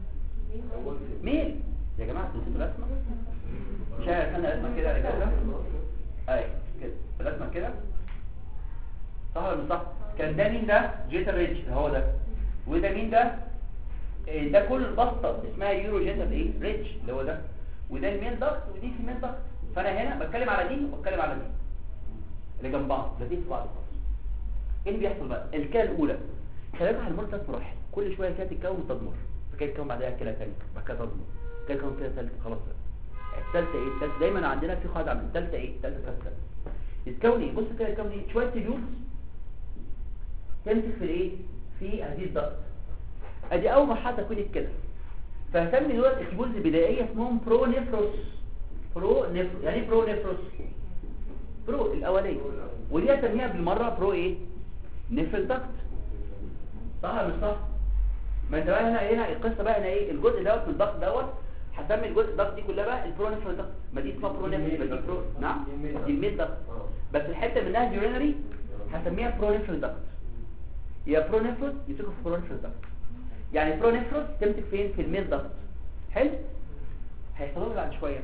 ميل يا جماعه انتوا نسيتوا الرسمه مش عارف انا رسمه كده يا رجاله اي كده الرسمه كده صح ولا مش صح كان ده مين ده جيتال ريدج هو ده وده مين ده إيه ده كل البسطه اسمها يورو جيتال ايه ريدج اللي هو ده وده الميل ضغط ودي في ميل ضغط فانا هنا بتكلم على دي وبتكلم على دي اللي جنب بعض لازقين في بعض خالص ايه اللي بيحصل بقى الكلى الاولى خلي بالك هنمر ثلاث مراحل كل شويه كده تتكون وتضمر فكده تتكون بعدها كلى ثانيه بعد كده تضمر كده تتكون كلى ثالثه خلاص الثالثه ايه الثالثه دايما عندنا في قاعده عن الثالثه ايه الثالثه ثالثه يتكون ايه بص كده يتكون ايه شويه تيبيولز تمسك في الايه في هذه الضغط ادي اول مرحله تكوين الكلى فهسمي دول التيبيولز البدائيه اسمهم برو نيفروس برو نيفروس يعني ايه برو نيفروس برو الاوليه ودي هسميها بالمره برو ايه نفل ضغط صح ولا مش صح ما انت بقى هنا هنا القصه بقى هنا ايه الجزء دوت من الضغط دوت هسمي الجزء الضغط دي كلها بقى البرو نفل ضغط ما دي اسمها برو نفل يبقى دي برو نعم دي الميل ضغط بس الحته منها اليورينري هسميها برو نفل ضغط يا برو نفل يمسكوا في برو نفل ضغط يعني برو نفل تمسك فين في الميل ضغط حلو هيحصلوا بعد شويه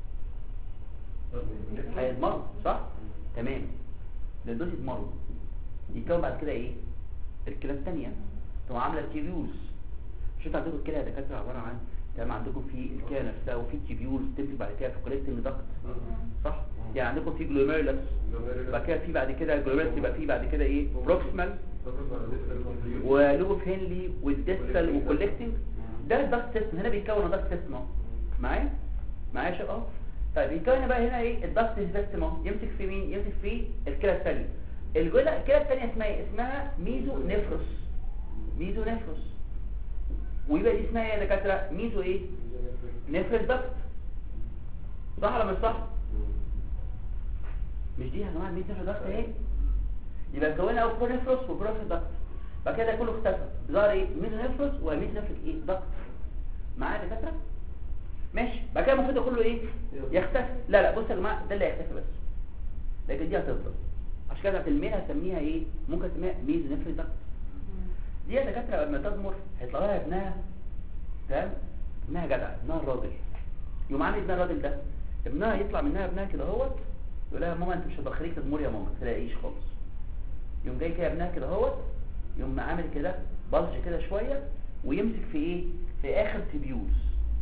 هيضمروا صح تمام ده دول يضمروا يتكون بعد كده ايه الكلى الثانيه تبقى عامله تيبيولز مش انتوا عندكم الكلى يا دكاتره عباره عن تمام عندكم في الكلى نفسها وفي تيبيولز تمسك بعد كده في كوليكتنج ضغط صح يعني عندكم في جلوميرولس بعد كده في بعد كده جلوميرولس يبقى في بعد كده ايه بروكسمال ولوب هنلي والديستال وكوليكتنج ده الضغط سيستم هنا بيتكون الضغط سيستم اهو معايا معايا يا شباب اهو طيب يتكون بقى هنا ايه الضغط سيستم اهو يمسك في مين يمسك في الكلى الثانيه الجزء الكلى الثانيه اسمها ايه اسمها ميزو نفروس ميزو نفروس ويبقى دي اسمها ايه يا دكاتره ميزو ايه نفرس ضغط صح ولا مش صح مش دي يا جماعه الميزو نفرس ضغط اهي يبقى كونها او برونفروس وبروفيس ضغط بعد كده كله اختفى ظهر ايه ميزو نفروس وميزو نفرس ايه ضغط معايا يا دكاتره ماشي بعد كده المفروض ده كله ايه يختفي لا لا بصوا يا جماعه ده اللي هيختفي بس لكن دي هتفضل عشان كده الميل هسميها ايه ممكن اسميها ميزو نفرس ضغط دي يا دكاتره لما تضمر هيطلع لها ابنها تمام ابنها جدع ابنها الراجل يقوم عامل ابنها الراجل ده ابنها يطلع منها ابنها كده اهوت يقول لها ماما انت مش هتدخليك تضمر يا ماما ما تلاقيش خالص يقوم جاي كده ابنها كده اهوت يقوم عامل كده بلج كده شويه ويمسك في ايه في اخر تبيوز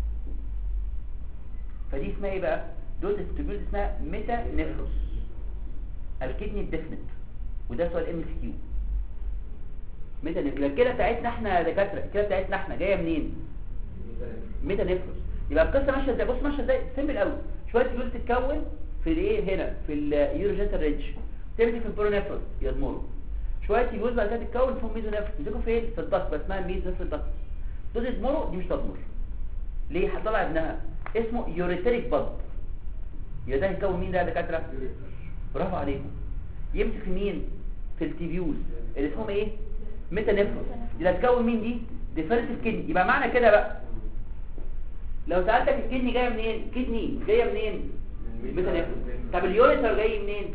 فدي اسمها ايه بقى دوز التبيوز اسمها ميتا نفروس الكدني الديفنت وده سؤال ام اس كيو ميتا نفروس الكلى بتاعتنا احنا يا دكاتره الكلى بتاعتنا احنا جايه منين ميتا نفروس يبقى القصه ماشيه ازاي بص ماشيه ازاي سيمبل قوي شويه تبيوز تتكون في الايه هنا في اليوروجيتال ريدج تمسك في البرونيفروس يضمروا شويه تبيوز بعد كده تتكون في ميزو نفروس يمسكوا فين في الضغط بس اسمها ميزو نفروس ضغط دول يضمروا دي مش تضمر ليه هتطلع ابنها اسمه يوريتريك بلب يبقى ده هيكون مين ده يا دكاتره برافو عليكم يمسك في مين في التيبيوز اللي اسمهم ايه ميتا نفروس دي هتكون مين دي ديفيرنتيف كدني يبقى معنى كده بقى لو سالتك الكدني جايه منين كدني جايه منين ميتا نفروس طب اليوريتر جاي منين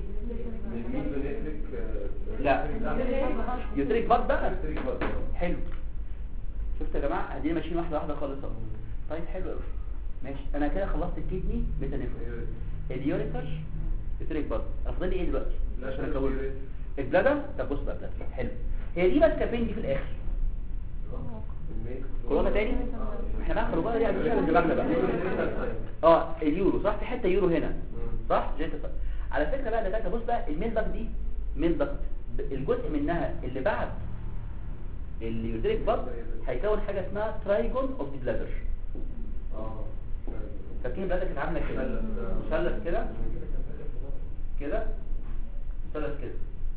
لا يوتريك بط بقى حلو شفت يا جماعه ادينا ماشيين واحده واحده خالص اهو طيب حلو قوي ماشي انا كده خلصت الكدني ميتا نفروس اليوريتر يوتريك بط انا فاضل لي ايه دلوقتي عشان اكون البلادر طب بص بقى بلادر حلو هي دي بس كافين دي في الاخر كورونا تاني احنا بقى خروجات دي هنشوف دماغنا بقى اه اليورو صح في حته يورو هنا صح جيت صح على فكره بقى ده بص بقى المين ضغط دي مين ضغط الجزء منها اللي بعد اللي يدرك بط هيكون حاجه اسمها ترايجون اوف ذا بلادر فاكرين بقى كانت عامله كده مثلث كده كده مثلث كده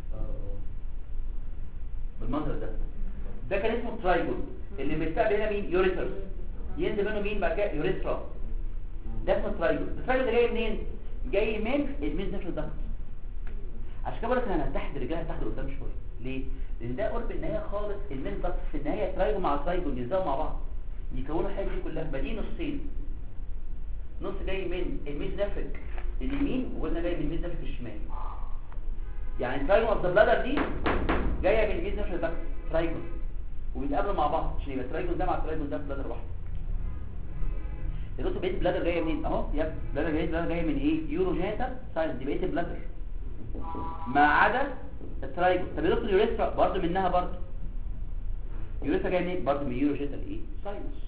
بالمنظر ده ده كان اسمه ترايجون اللي بيستقبل هنا مين يوريترز ينزل منه مين بقى كده يوريثرا ده اسمه ترايجون الترايجون ده جاي منين جاي من الميز نفس الضغط عشان كده بقول لك انا هتحت رجلها تحت قدام شويه ليه لان ده قرب النهايه خالص المين ضغط في النهايه ترايجو مع ترايجو يلزقوا مع بعض يكونوا الحاجه دي كلها ما دي نصين نص جاي من الميز نفرك اليمين وقلنا جاي من الميز نفرك الشمال يعني ترايجون اوف ذا بلادر دي جايه من الميز نفرك ده ترايجون وبيتقابلوا مع بعض عشان يبقى ترايجون ده مع ترايجون ده بلادر واحده دلوقتي بقيه البلادر جايه منين اهو يا بلادر جايه بلادر جايه من ايه يورو جينيتال ساينس دي بقيه البلادر ما عدا الترايجون طب يا دكتور اليوريثرا برضه منها برضه اليوريثرا جايه منين برضه من يورو جينيتال ايه ساينس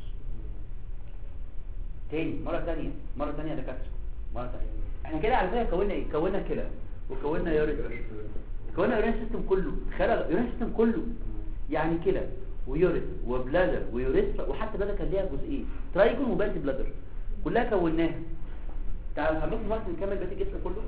تاني مرة تانية مرة تانية يا دكاترة مرة تانية احنا كده على فكرة كونا ايه كونا كده وكونا يوريت كونا يورين سيستم كله خلق يورين سيستم كله يعني كده ويوريت وبلادر ويوريثرا وحتى بلادر كان ليها جزئين ترايجون وبالتي بلادر كلها كوناها تعالوا هنبقى وقت نكمل بقيه الجسم كله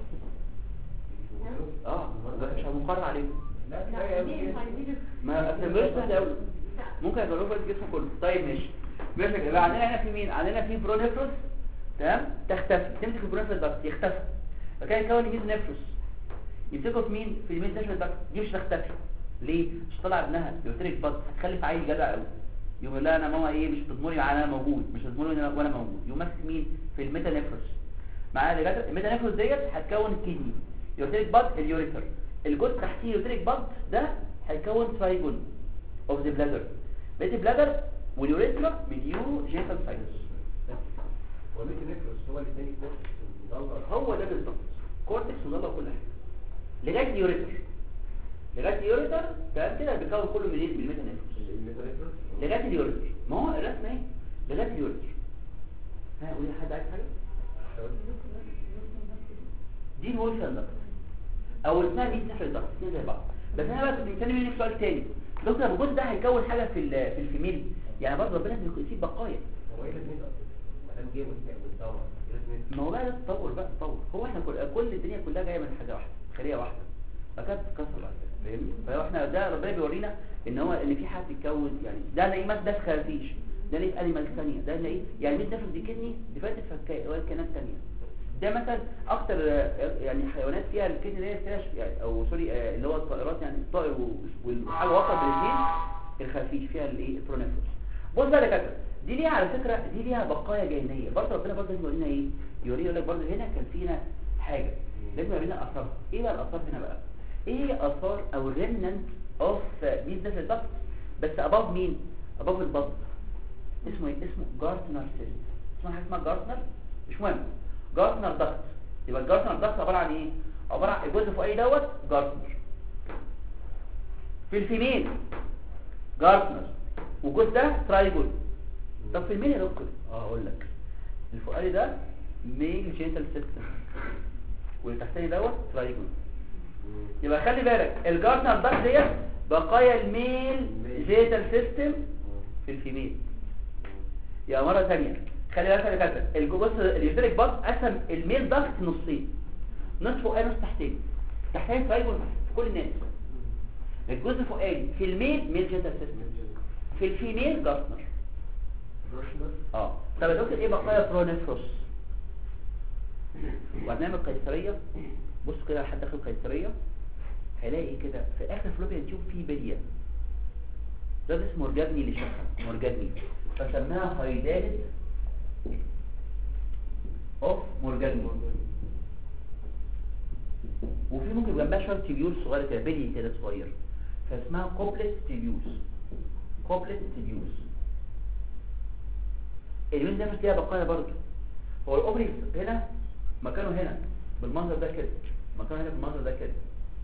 اه ده مش هنقرر عليه لا كفايه قوي كده. ما افهمش بس قوي ممكن اجربه في الجسم كله طيب ماشي ماشي يبقى عندنا هنا في مين عندنا في برونيفروس تمام تختفي تمسك البرونيفروس ده يختفي فكان يكون ميز نفروس يمسكوا في مين في الميز نفروس ده دي مش تختفي ليه مش طلع ابنها يوتريك بط هتخلف عيل جدع قوي يقول لها انا ماما ايه مش بتضمني انا موجود مش بتضمني وانا وأنا موجود يقوم ماسك مين في الميتا نفروس معايا يا دكاتره الميتا نفروس ديت هتكون الكدني يوتريك بط اليوريثر الجزء تحتيه يوتريك بط ده هيكون ترايجون اوف ذا بلادر بقيه البلادر واليوريثرا من يورو جينيتال ساينس هو ميكي نيكروس هو اللي اداني كورتكس ومدور هو ده بالظبط كورتكس وضلع كل حاجه لغايه اليوريثر لغايه اليوريثر تمام كده بيكون كله من ايه من الميتا نفروس الميتا نيكروس لغايه اليوريثر ما هو الرسمه ايه لغايه اليوريثر ها قولي حد عايز حاجه دي الوولفيان ضغط او اسمها ميت نحر الضغط الاثنين زي بعض بس انا بقى كنت مستني منك سؤال تاني دكتور ابو جوز ده هيكون حاجه في ال- في الفيميل يعني برضه ربنا يسيب بقايا هو ايه لازمته اصلا؟ ما دام جه والدور ايه لازمته؟ ما هو بقى ده تطور بقى تطور هو احنا كل, كل الدنيا كلها جايه من حاجه واحده خليه واحده فكانت تتكسر بعد كده فاهمني فاحنا ده ربنا بيورينا ان هو ان في حد يتكون يعني ده نلاقيه مات ده في خرافيش ده نلاقيه انيمال ثانيه ده نلاقيه يعني مين نفس دي كدني دي فاتت في كائنات ثانيه ده مثلا اكتر آه، يعني حيوانات فيها الكدني دي فيها ش- يعني او سوري آه، اللي هو الطائرات يعني الطائر و- والحاجه وسط بالاثنين الخرافيش فيها الايه البرونيفروس بص بقى يا دكاتره دي ليها على فكره دي ليها بقايا جينيه برضه ربنا برضه لازم يورينا ايه يورينا يقول لك برضه هنا كان فينا حاجه لازم يورينا اثار ايه بقى الاثار هنا بقى ايه اثار او ريمننت اوف مين ده الضغط بس اباف مين اباف البطن اسمه ايه اسمه جارتنر سيست اسمها حاجه اسمها جارتنر مش مهم جارتنر ضغط يبقى الجارتنر ضغط عباره عن ايه عباره عن الجزء فوقيه دوت جارتنر في الفيميل جارتنر والجزء ده ترايجون طب في الميل يا دكتور اه اقول لك الفوقاني ده ميل جينيتال سيستم واللي تحتاني دوت ترايجون يبقى خلي بالك الجارتنر ضغط ديت بقايا الميل جينيتال سيستم في الفيميل يبقى مرة ثانية خلي بالك يا كابتن الجبص اليوتريك باص قسم الميل ضغط نصين نص فوقاني نص تحتاني تحتاني ترايجون في كل الناس الجزء فوقاني في الميل ميل جينيتال سيستم في الفيميل جارتنر روشنر اه طب يا دكتور ايه بقايا برونيفروس وهنعمل قيصريه بص كده لحد اخر القيصريه هيلاقي كده في اخر فلوبيا تيوب في بليه ده اسمه مورجاني اللي شافها مورجاني فسماها هايدالت اوف مورجاني وفي ممكن جنبها شويه تيبيول صغيره كده بلي كده صغير فاسمها كوبلت تيبيوس كوبلت تيبيوس اليمين ده مش ليها بقايا برضه هو الاوبري هنا مكانه هنا بالمنظر ده كده مكانه هنا بالمنظر ده كده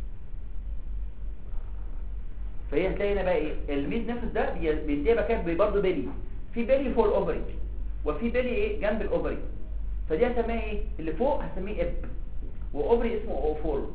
فهي هتلاقي هنا بقى ايه الميد نفس ده بي- بينتهي بقى كده برضه بيلي في بيلي فوق الاوبري وفي بيلي ايه جنب الاوبري فدي هسميها ايه اللي فوق هسميه اب واوبري اسمه اوفور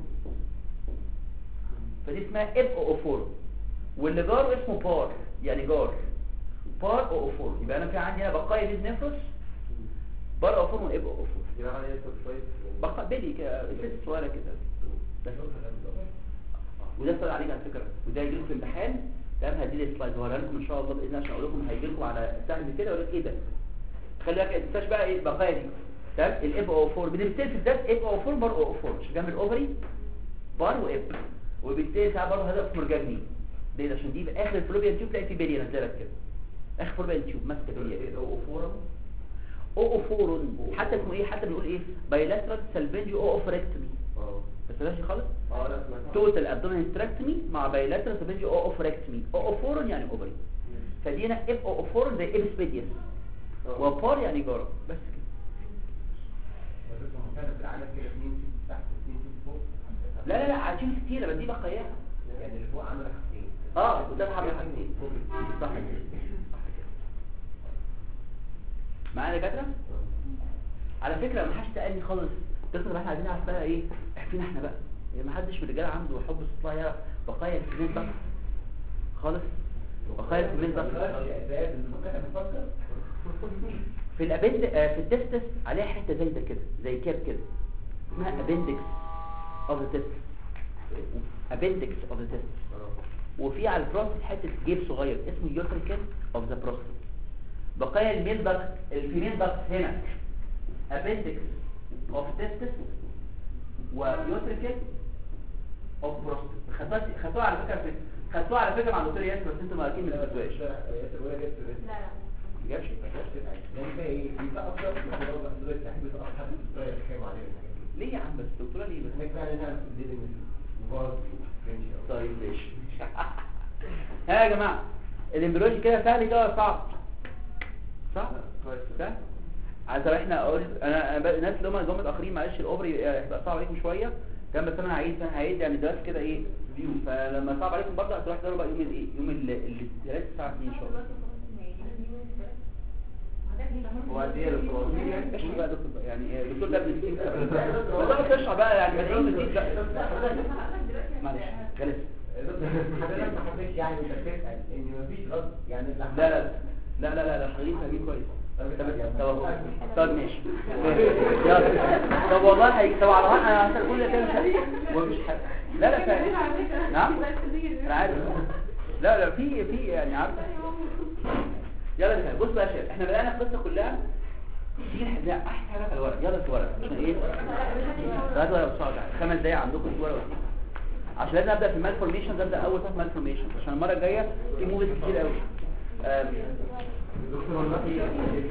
فدي اسمها اب اوفور واللي جاره اسمه بار يعني جار بار اوفور يبقى انا في عندي هنا بقايا ميد نفس بار اوفور واب اوفور يبقى عليه يدخل شويه بقى بيلي كده ست صغيره كده بس وده سؤال عليك على فكره وده هيجي لكم في الامتحان تمام هدي لي سلايد وهوريها لكم ان شاء الله باذن الله عشان اقول لكم هيجي لكم على سهم كده يقول لك ايه ده خلي بالك ما تنساش بقى ايه البقايا دي تمام الاب او 4 بنمثل في الذات اب او 4 بار او 4 مش جنب الاوفري بار واب وبالتالي ساعات برضه هدف مرجاني ليه عشان دي في اخر الفلوبيان تيوب تلاقي في بليه نازله لك كده اخر فلوبيان تيوب ماسكه بليه او فورم اوفورون حتى اسمه ايه حتى بنقول ايه بايلاترال سالفنجي اوفريكتومي اه بس بلاش خالص اه لا سمعتها توتال ابدومين ستراكتومي مع بايلاترال سالفنجي اوفريكتومي اوفورون يعني اوفري فدي هنا اف اوفورون زي ابسبيديس اه. وبار يعني جارة بس كده بس اسمه مكانه في العالم كده اثنين فيت تحت اثنين فيت فوق لا لا لا عايزين كتير بس دي بقاياها يعني اللي فوق عمل حاجتين اه وده حاجه حاجتين صح كده معانا يا دكاتره على فكره ما حدش سالني خالص القصه اللي احنا عايزين نعرف بقى ايه احكينا احنا بقى يعني ما حدش من الرجاله عنده حب استطلاع يعرف بقايا السمين بقى خالص بقايا السمين بقى اساس المكانه بتفكر في الابند آه، في التستس عليها حته زي ده كده زي كاب كده اسمها ابندكس اوف ذا تست ابندكس اوف ذا تست وفي على البروستات حته جيب صغير اسمه يوتريكل اوف ذا بروستات بقايا الميل داكت الفيميل داكت هنا ابندكس اوف تستس ويوتريكل اوف بروستات خدتوها خدتوها على فكره في خدتوها على فكره مع الدكتور ياسر بس انتوا ما اكيد ما خدتوهاش ياسر ولا جبت بس لا لا ما جابش يعني بقى ايه بيبقى اكتر من هو بقى دول التحديد اكتر الطريقه اللي كانوا عليها الحاجات دي ليه يا عم بس الدكتوره ليه بس هناك بقى لنا ليدنج وفاز فرنش طيب ماشي ها يا جماعه الامبريولوجي كده سهل كده ولا صعب صح سهل عايز احنا اقول انا أنا بقى- الناس اللي هم جم متاخرين معلش الاوبري هيبقى صعب عليكم شويه كان بس انا هعيد انا هعيد يعني دلوقتي كده ايه فيو فلما صعب عليكم برضه هتروح تدوروا بقى يوم الايه يوم ال- الثلاث الساعه 2 ان شاء الله وقد ايه الكروس اشرح بقى يا دكتور بقى يعني إيه، الدكتور ده ابن الدين بس انا تشرح بقى يعني مدعين الدين لا معلش جلس حضرتك ما حبيتش يعني انت تسال ان مفيش رد يعني اللي لا لا لا لا لا لا خليك فاهمين كويس طب طب طب ماشي يلا طب والله هي طب على راحه انا هسال كل كده مش ه- ومش ح... لا لا فاهم نعم انا عارف لا لا في في يعني عارف يلا يا شباب، بص بقى يا شباب احنا بدانا القصه كلها تيجي نح- لا احسن حاجه في الورق يلا في الورق عشان ايه هات ورق بسرعه تعالى. خمس دقايق عندكم في ورق وتيجي. عشان لازم ابدا في المال فورميشن ابدا اول صف مال فورميشن عشان المره الجايه في موفيز كتير قوي آم، دكتور والله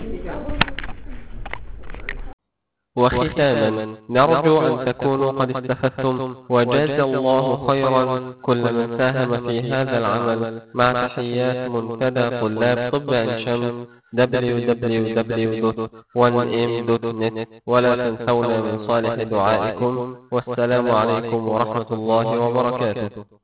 وختاما نرجو أن تكونوا قد استفدتم وجاز الله خيرا كل من ساهم في هذا العمل مع تحيات منتدى طلاب طب عين شمس www.1m.net ولا تنسونا من صالح دعائكم والسلام عليكم ورحمة الله وبركاته